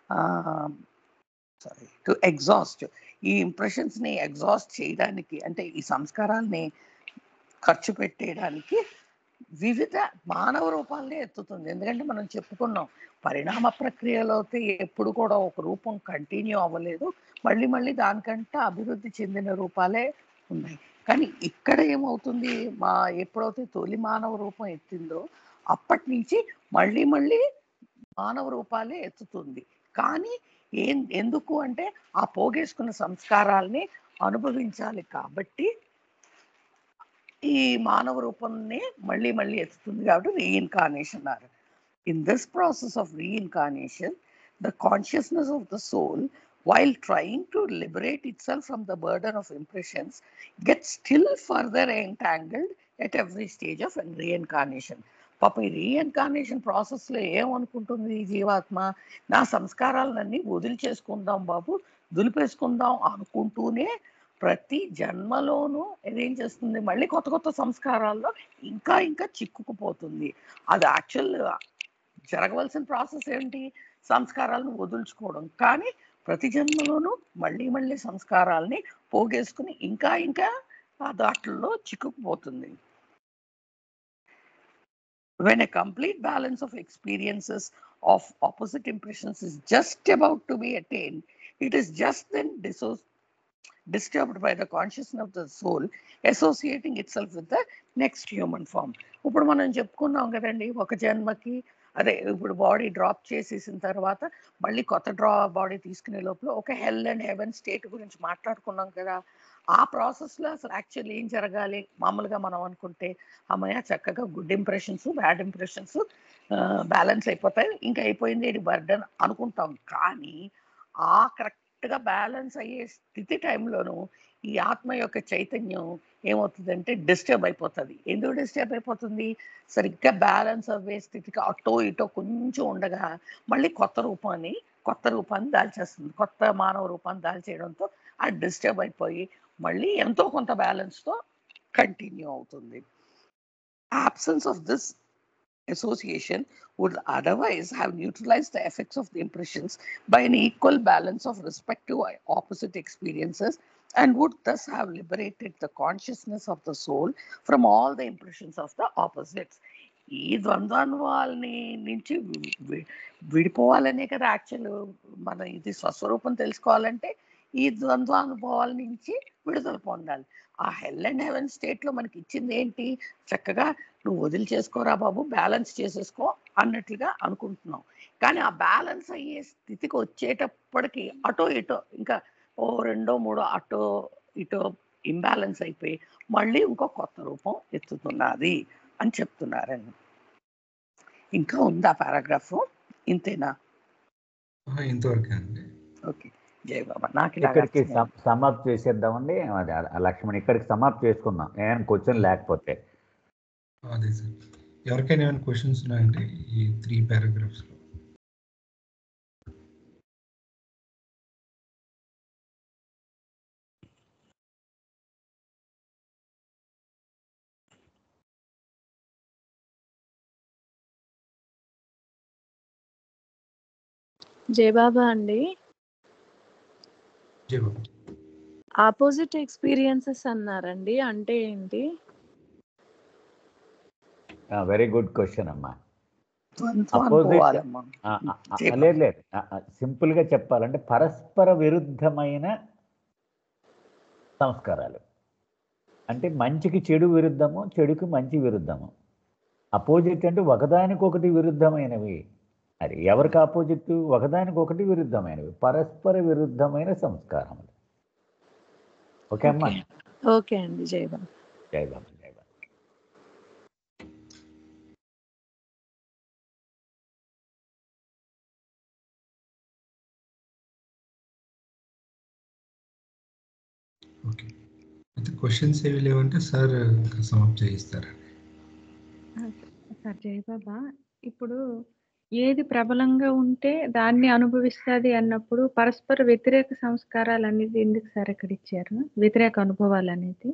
సారీ టు ఎగ్జాస్ట్ ఈ ఇంప్రెషన్స్ని ఎగ్జాస్ట్ చేయడానికి అంటే ఈ సంస్కారాల్ని ఖర్చు పెట్టేయడానికి వివిధ మానవ రూపాలనే ఎత్తుతుంది ఎందుకంటే మనం చెప్పుకున్నాం పరిణామ ప్రక్రియలో అయితే ఎప్పుడు కూడా ఒక రూపం కంటిన్యూ అవ్వలేదు మళ్ళీ మళ్ళీ దానికంటే అభివృద్ధి చెందిన రూపాలే ఉన్నాయి కానీ ఇక్కడ ఏమవుతుంది మా ఎప్పుడైతే తొలి మానవ రూపం ఎత్తిందో అప్పటి నుంచి మళ్ళీ మళ్ళీ మానవ రూపాలే ఎత్తుతుంది కానీ ఏం ఎందుకు అంటే ఆ పోగేసుకున్న సంస్కారాల్ని అనుభవించాలి కాబట్టి ఈ మానవ రూపాన్ని మళ్ళీ మళ్ళీ ఎత్తుతుంది కాబట్టి రీఇన్కార్నేషన్ అన్నారు in this process of reincarnation the consciousness of the soul while trying to liberate itself from the burden of impressions, gets still further entangled at every stage of reincarnation. పాప ఈ రీఎన్కార్నేషన్ ప్రాసెస్లో ఏమనుకుంటుంది ఈ జీవాత్మ నా సంస్కారాలన్నీ వదిలి చేసుకుందాం బాబు దులిపేసుకుందాం అనుకుంటూనే ప్రతి జన్మలోనూ ఏం చేస్తుంది మళ్ళీ కొత్త కొత్త సంస్కారాల్లో ఇంకా ఇంకా చిక్కుకుపోతుంది అది యాక్చువల్ జరగవలసిన ప్రాసెస్ ఏంటి సంస్కారాలను వదులుచుకోవడం కానీ ప్రతి జన్మలోనూ మళ్ళీ మళ్ళీ సంస్కారాల్ని పోగేసుకుని ఇంకా ఇంకా ఆ దాట్లలో చిక్కుకుపోతుంది when a complete balance of experiences of opposite impressions is just about to be attained, it is just then disso- disturbed by the consciousness of the soul associating itself with the next human form. ఇప్పుడు మనం చెప్పుకున్నాం కదండి ఒక జన్మకి అదే ఇప్పుడు body drop చేసేసిన తర్వాత మళ్ళీ కొత్త డ్రా బాడీ తీసుకునే లోపల ఒక హెల్ అండ్ హెవెన్ స్టేట్ గురించి మాట్లాడుకున్నాం కదా ఆ ప్రాసెస్లో అసలు యాక్చువల్లీ ఏం జరగాలి మామూలుగా మనం అనుకుంటే అమ్మయ్య చక్కగా good impressions bad impressions balance అయిపోతాయి ఇంకా అయిపోయింది ఇది బర్డన్ అనుకుంటాం కానీ ఆ కరెక్ట్గా బ్యాలెన్స్ అయ్యే స్థితి టైంలోనూ ఈ ఆత్మ యొక్క చైతన్యం ఏమవుతుందంటే డిస్టర్బ్ అయిపోతుంది ఎందుకు డిస్టర్బ్ అయిపోతుంది సరిగ్గా బ్యాలెన్స్ అవ్వే స్థితికి అటో ఇటో కొంచెం ఉండగా మళ్ళీ కొత్త రూపాన్ని కొత్త రూపాన్ని దాల్చేస్తుంది కొత్త మానవ రూపాన్ని దాల్చేయడంతో అది డిస్టర్బ్ అయిపోయి మళ్ళీ ఎంతో కొంత బ్యాలెన్స్తో కంటిన్యూ అవుతుంది absence of this association would otherwise have neutralized the effects of the impressions by an equal balance of respective opposite experiences and would thus have liberated the consciousness of the soul from all the impressions of the opposites. ఈ ద్వంద్వానుభవాల్ని నుంచి వి- వి- విడిపోవాలనే కదా actual మన ఇది స్వస్వరూపం తెలుసుకోవాలంటే ఈ ద్వంద్వానుభవాల నుంచి విడుదల పొందాలి ఆ హెల్ అండ్ హెవెన్ స్టేట్లో మనకి ఇచ్చింది ఏంటి చక్కగా నువ్వు వదిలి చేసుకోరా బాబు బ్యాలెన్స్ చేసేసుకో అన్నట్లుగా అనుకుంటున్నాం కానీ ఆ బ్యాలెన్స్ అయ్యే స్థితికి వచ్చేటప్పటికి అటో ఇటో ఇంకా ఓ రెండో మూడో అటో ఇటో ఇంబ్యాలెన్స్ అయిపోయి మళ్ళీ ఇంకో కొత్త రూపం ఎత్తుతున్నది అని చెప్తున్నారండి ఇంకా ఉందా పారాగ్రాఫ్ ఇంతేనా ఆ, ఇంతవరకే అండి ఓకే జై బాబా నాకు ఇలాగ ఇక్కడికి అర్థమైంది. సమాప్తి చేసేద్దామండి అది ఆ లక్ష్మణ్ ఇక్కడికి సమాప్తి చేసుకుందాం ఏమైనా క్వశ్చన్ లేకపోతే అదే సార్ ఎవరికైనా ఏమైనా క్వశ్చన్స్ ఉన్నాయంటే ఈ త్రీ పారాగ్రాఫ్స్లో జయబాబా అండి జై బాబు ఆపోజిట్ ఎక్స్పీరియన్సెస్ అన్నారండి అంటే ఏంటి వెరీ గుడ్ క్వశ్చన్ అమ్మా ద్వంద్వ Opposite- అనుభవాలమ్మా. ఆ, ఆ, ఆ, జై బాబా. లేదు లేదు ఆ, ఆ, సింపుల్గా చెప్పాలంటే పరస్పర విరుద్ధమైన సంస్కారాలు అంటే మంచికి చెడు విరుద్ధము చెడుకి మంచి విరుద్ధము అపోజిట్ అంటే ఒకదానికొకటి విరుద్ధమైనవి అది ఎవరికి ఆపోజిట్ ఒకదానికొకటి విరుద్ధమైనవి పరస్పర విరుద్ధమైన సంస్కారములు ఓకే అమ్మా ఓకే ఓకే అండి జయబాబు జై బాబా జై బాబా ఓకే అయితే క్వశ్చన్స్ ఏవి లేవంటే సార్ ఇంకా సమాప్తి చేయిస్తారా సార్ జయబాబా ఇప్పుడు ఏది ప్రబలంగా ఉంటే దాన్ని అనుభవిస్తుంది అన్నప్పుడు పరస్పర వ్యతిరేక సంస్కారాలు అనేది ఎందుకు సార్ ఇక్కడ ఇచ్చారు వ్యతిరేక అనుభవాలు అనేది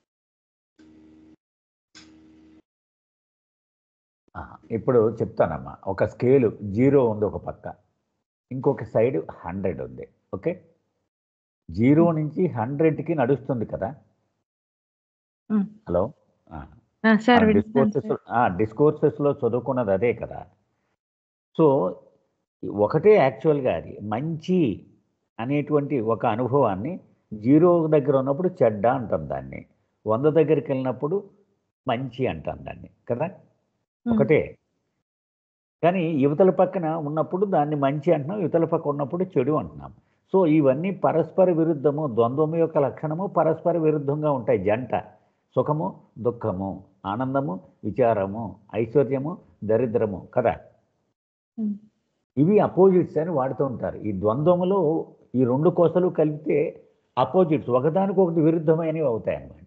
ఆహా, ఇప్పుడు చెప్తానమ్మా ఒక స్కేలు జీరో ఉంది ఒక పక్క ఇంకొక సైడ్ హండ్రెడ్ ఉంది ఓకే జీరో నుంచి హండ్రెడ్కి నడుస్తుంది కదా ఉమ్. హలో ఆ, సార్ వింటున్నాను డిస్కోర్సెస్ సార్ డిస్కోర్సెస్లో చదువుకున్నది అదే కదా సో ఒకటే యాక్చువల్గా అది మంచి అనేటువంటి ఒక అనుభవాన్ని జీరో దగ్గర ఉన్నప్పుడు చెడ్డ అంటాం దాన్ని వంద దగ్గరికి వెళ్ళినప్పుడు మంచి అంటాం దాన్ని కదా ఉమ్. ఒకటే కానీ యువతల పక్కన ఉన్నప్పుడు దాన్ని మంచి అంటున్నాం యువతల పక్క ఉన్నప్పుడు చెడు అంటున్నాం సో ఇవన్నీ పరస్పర విరుద్ధము ద్వంద్వము యొక్క లక్షణము పరస్పర విరుద్ధంగా ఉంటాయి జంట సుఖము దుఃఖము ఆనందము విచారము ఐశ్వర్యము దరిద్రము కదా ఉమ్. ఇవి అపోజిట్స్ అని వాడుతూ ఉంటారు ఈ ద్వంద్వములో ఈ రెండు కోసలు కలిపితే అపోజిట్స్ ఒకదానికొకటి విరుద్ధమైనవి అవుతాయి అన్నమాట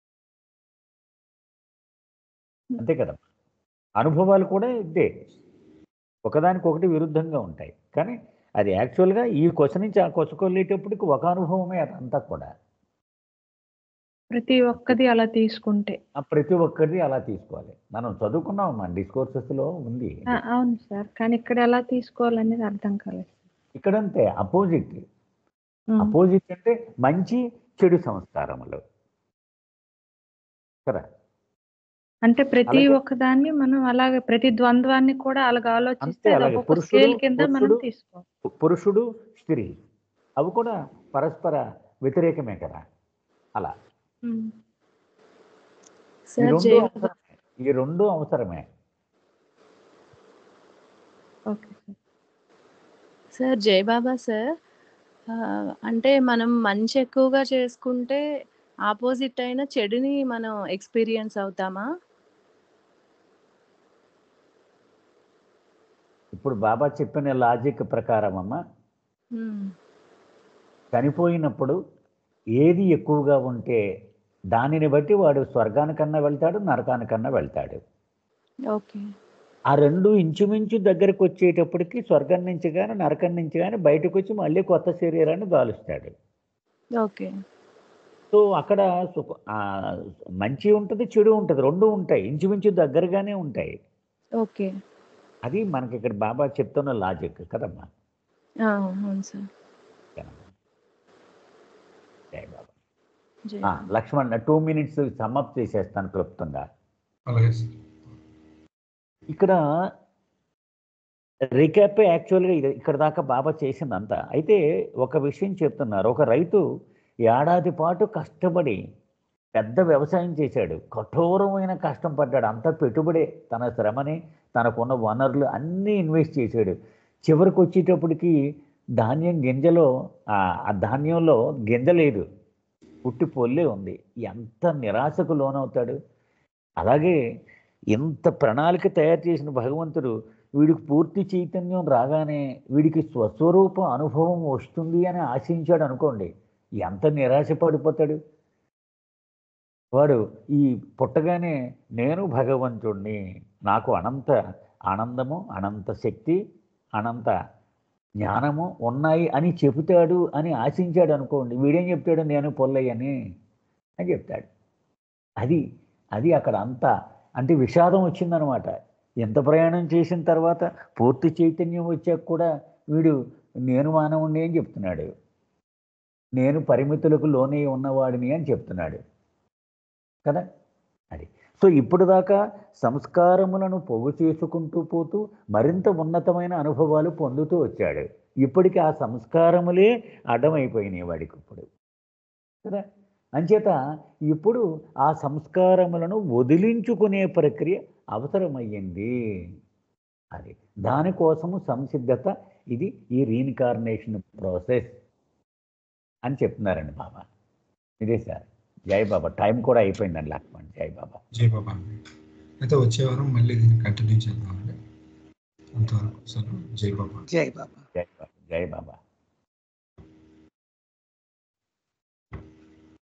అంతే కదా అనుభవాలు కూడా ఇదే ఒకదానికొకటి విరుద్ధంగా ఉంటాయి కానీ అది యాక్చువల్గా ఈ కొస నుంచి ఆ కొసకు వెళ్ళేటప్పటికి ఒక అనుభవమే అదంతా కూడా ప్రతి ఒక్కది అలా తీసుకుంటే ఆ ప్రతి ఒక్కరిది అలా తీసుకోవాలి మనం చదువుకున్నాం మన డిస్కోర్సెస్లో ఉంది ఆ, అవును సార్ కానీ ఇక్కడ ఎలా తీసుకోవాలనేది అర్థం కాలేదు ఇక్కడంతే అపోజిట్ ఉమ్. అపోజిట్ అంటే మంచి చెడు సంస్కారములు కదా అంటే ప్రతి అలాగే- ఒక్కదాన్ని మనం అలాగే ప్రతి ద్వంద్వాన్ని కూడా అలాగ ఆలోచిస్తే అంతే అది అలాగే ఒక్కొక్క పురుషుడు స్కేల్ కింద మనం పురుషుడు తీసుకోవాలి పురుషుడు స్త్రీ అవి కూడా పరస్పర వ్యతిరేకమే కదా అలా ఉమ్. ఈ సార్ రెండు జయబాబా అవసరమే ఈ రెండు అవసరమే ఓకే సార్ సార్ జయబాబా సార్ ఆ, అంటే మనం మంచి ఎక్కువగా చేసుకుంటే ఆపోజిట్ అయిన చెడుని మనం ఎక్స్పీరియన్స్ అవుతామా ఇప్పుడు బాబా చెప్పిన లాజిక్ ప్రకారం అమ్మ ఉమ్, చనిపోయినప్పుడు ఏది ఎక్కువగా ఉంటే దానిని బట్టి వాడు స్వర్గానికన్నా వెళ్తాడు నరకానికన్నా వెళ్తాడు ఓకే ఆ రెండు ఇంచుమించు దగ్గరకు వచ్చేటప్పటికి స్వర్గం నుంచి కానీ నరకం నుంచి కానీ బయటకు వచ్చి మళ్ళీ కొత్త శరీరాన్ని దాలుస్తాడు ఓకే సో అక్కడ సుఖ- ఆ, మంచి ఉంటుంది చెడు ఉంటుంది రెండు ఉంటాయి ఇంచుమించు దగ్గరగానే ఉంటాయి ఓకే అది మనకి ఇక్కడ బాబా చెప్తున్న లాజిక్ కదమ్మా ఆ, అవును సార్ ఓకేనమ్మా. జై బాబా జై ఆ, లక్ష్మణ్ టూ మినిట్స్ సమ్మప్ చేసేస్తాను క్లుప్తంగా అలాగే సార్ ఇక్కడ రికాప్ యాక్చువల్గా ఇది ఇక్కడ దాకా బాబా చేసిందంతా అయితే ఒక విషయం చెప్తున్నారు ఒక రైతు ఏడాది పాటు కష్టపడి పెద్ద వ్యవసాయం చేశాడు కఠోరమైన కష్టం పడ్డాడు అంతా పెట్టుబడే తన శ్రమని తనకున్న వనరులు అన్నీ ఇన్వెస్ట్ చేశాడు చివరికి వచ్చేటప్పటికి ధాన్యం గింజలో ఆ ఆ ధాన్యంలో గింజ లేదు పుట్టి పొల్లే ఉంది ఎంత నిరాశకు లోనవుతాడు అలాగే ఇంత ప్రణాళిక తయారు చేసిన భగవంతుడు వీడికి పూర్తి చైతన్యం రాగానే వీడికి స్వస్వరూప అనుభవం వస్తుంది అని ఆశించాడు అనుకోండి ఎంత నిరాశ పడిపోతాడు వాడు ఈ పుట్టగానే నేను భగవంతుణ్ణి నాకు అనంత ఆనందము అనంత శక్తి అనంత జ్ఞానము ఉన్నాయి అని చెబుతాడు అని ఆశించాడు అనుకోండి వీడేం చెప్తాడు నేను పొల్లయ్యని అని చెప్తాడు అది అది అక్కడ అంతా అంటే విషాదం వచ్చిందనమాట ఎంత ప్రయాణం చేసిన తర్వాత పూర్తి చైతన్యం వచ్చాక కూడా వీడు నేను మానవుణ్ణి అని చెప్తున్నాడు నేను పరిమితులకు లోనే ఉన్నవాడిని అని చెప్తున్నాడు కదా అది సో ఇప్పుడు దాకా సంస్కారములను పోగు చేసుకుంటూ పోతూ మరింత ఉన్నతమైన అనుభవాలు పొందుతూ వచ్చాడు ఇప్పటికి ఆ సంస్కారములే అడ్డమైపోయినాయి వాడికి ఇప్పుడు కదా అంచేత ఇప్పుడు ఆ సంస్కారములను వదిలించుకునే ప్రక్రియ అవసరమయ్యింది అది దానికోసము సంసిద్ధత ఇది ఈ రీఇన్కార్నేషన్ ప్రాసెస్ అని చెప్తున్నారండి బాబా ఇదే సార్ జై బాబా టైం కూడా అయిపోయిందండి లక్ష్మణ్ జై బాబా జై బాబా అండి అయితే వచ్చే వారం మళ్ళీ దీన్ని కంటిన్యూ చేద్దామండి అంతవరకు సెలవు జై బాబా జై బాబా జై బాబా జై బాబా